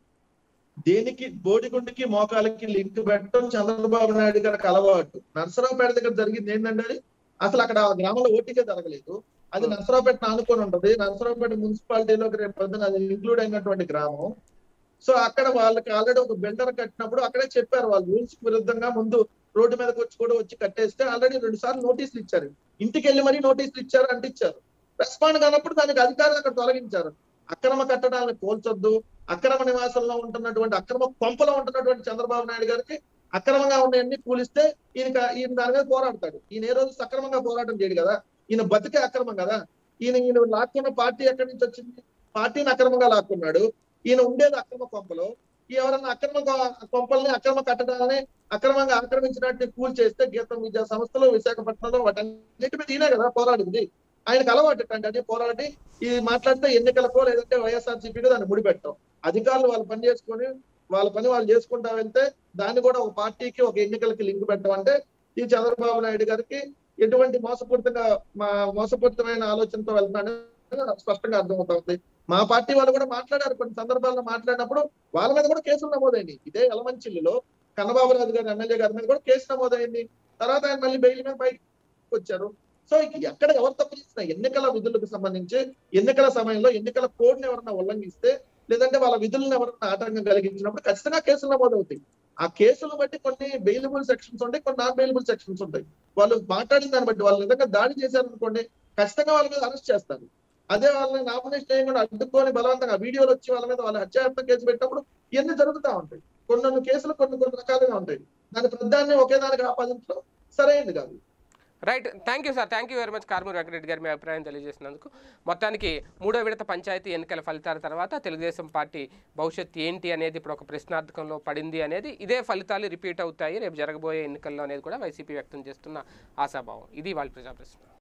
దేనికి బోడిగుండికి మోకాలకి లింక్ పెట్టడం చంద్రబాబు నాయుడు గారికి అలవాటు నర్సరావుపేట దగ్గర జరిగింది ఏంటంటే అది అసలు అక్కడ ఆ గ్రామంలో ఓటీకే జరగలేదు అది నర్సరావుపేట ఆనుకొని ఉంటది నర్సరావుపేట మున్సిపాలిటీలోకి రేపు పొద్దున అది ఇంక్లూడ్ అయినటువంటి గ్రామం సో అక్కడ వాళ్ళకి ఆల్రెడీ ఒక బిల్డర్ కట్టినప్పుడు అక్కడే చెప్పారు వాళ్ళు రూల్స్ విరుద్ధంగా ముందు రోడ్డు మీదకి వచ్చి కూడా వచ్చి కట్టేస్తే ఆల్రెడీ రెండు సార్లు నోటీసులు ఇచ్చారు ఇంటికి వెళ్ళి మరీ నోటీసులు ఇచ్చారు అంటించారు రెస్పాండ్ కానప్పుడు దానికి అధికారులు అక్కడ తొలగించారు అక్రమ కట్టడాలను కోల్చొద్దు అక్రమ నివాసంలో ఉంటున్నటువంటి అక్రమ కొంపలో ఉంటున్నటువంటి చంద్రబాబు నాయుడు గారికి అక్రమంగా ఉన్నాయన్ని కూలిస్తే ఈయన ఈయన దాని మీద పోరాడతాడు ఈయన ఏ రోజు సక్రమంగా పోరాటం చేయడు కదా ఈయన బతికే అక్రమం కదా ఈయన ఈయన లాక్కున్న పార్టీ ఎక్కడి నుంచి వచ్చింది పార్టీని అక్రమంగా లాక్కున్నాడు ఈయన ఉండేది అక్రమ కొంపలో ఈ ఎవరన్నా అక్రమ కొ- కొంపల్ని అక్రమ కట్టడాలని అక్రమంగా ఆక్రమించినట్టు కూల్ చేస్తే గీతం విద్యా సంస్థలో విశాఖపట్నంలో వాటన్నిటి మీద ఈయనే కదా పోరాడింది ఆయనకు అలవాటు అంటే అన్ని పోరాడి ఇది మాట్లాడితే ఎన్నికలకో లేదంటే వైఎస్ఆర్సీపీకి దాన్ని ముడిపెట్టడం అధికారులు వాళ్ళు పని చేసుకొని వాళ్ళ పని వాళ్ళు చేసుకుంటా వెళ్తే దాన్ని కూడా ఒక పార్టీకి ఒక ఎన్నికలకి లింక్ పెట్టడం అంటే ఈ చంద్రబాబు నాయుడు గారికి ఎటువంటి మోసపూరితంగా మా మోసపూరితమైన ఆలోచనతో వెళ్తున్నాడని స్పష్టంగా అర్థమవుతుంది మా పార్టీ వాళ్ళు కూడా మాట్లాడారు కొన్ని సందర్భాల్లో మాట్లాడినప్పుడు వాళ్ళ మీద కూడా కేసులు నమోదైంది ఇదే ఎలమంచిల్లిలో కన్నబాబు రాజు గారి ఎమ్మెల్యే గారి మీద కూడా కేసు నమోదైంది తర్వాత ఆయన మళ్ళీ బెయిల్ మీద బయటకు వచ్చారు సో ఎక్కడ ఎవరు తప్పు చేసిన ఎన్నికల విధులకు సంబంధించి ఎన్నికల సమయంలో ఎన్నికల కోడ్ ని ఎవరన్నా ఉల్లంఘిస్తే లేదంటే వాళ్ళ విధులను ఎవరన్నా ఆటంకం కలిగించినప్పుడు ఖచ్చితంగా కేసులు నమోదవుతాయి ఆ కేసులు బట్టి కొన్ని బెయిలబుల్ సెక్షన్స్ ఉంటాయి కొన్ని నాన్ బెయిలబుల్ సెక్షన్స్ ఉంటాయి వాళ్ళు మాట్లాడిన దాన్ని బట్టి వాళ్ళు నిజంగా దాడి చేశారనుకోండి ఖచ్చితంగా వాళ్ళ మీద అరెస్ట్ చేస్తారు అదే వాళ్ళని నామినేషన్ చేయకుండా అడ్డుకొని బలవంతంగా వీడియోలు వచ్చి వాళ్ళ మీద వాళ్ళ హత్యాయత్నం కేసు పెట్టినప్పుడు ఇవన్నీ జరుగుతూ ఉంటాయి కొన్ని కొన్ని కేసులు కొన్ని కొన్ని రకాలుగా ఉంటాయి దాని ప్రధాన్ని ఒకే దానికి ఆపాదించడం సరైనది కాదు right thank you sir thank you very much Karmur Venkatareddy గారు మీ అభిప్రాయం తెలియజేసినందుకు మొత్తానికి మూడో విడత పంచాయతీ ఎన్నికల ఫలితాల తర్వాత తెలుగుదేశం పార్టీ భవిష్యత్ ఏంటి అనేది ఇప్పుడు ఒక ప్రశ్నార్థకంలో పడింది అనేది ఇదే ఫలితాలు రిపీట్ అవుతాయి రేపు జరగబోయే ఎన్నికల్లో అనేది కూడా వైసీపీ వ్యక్తం చేస్తున్న ఆశాభావం ఇది వాళ్ళ ప్రజా ప్రశ్న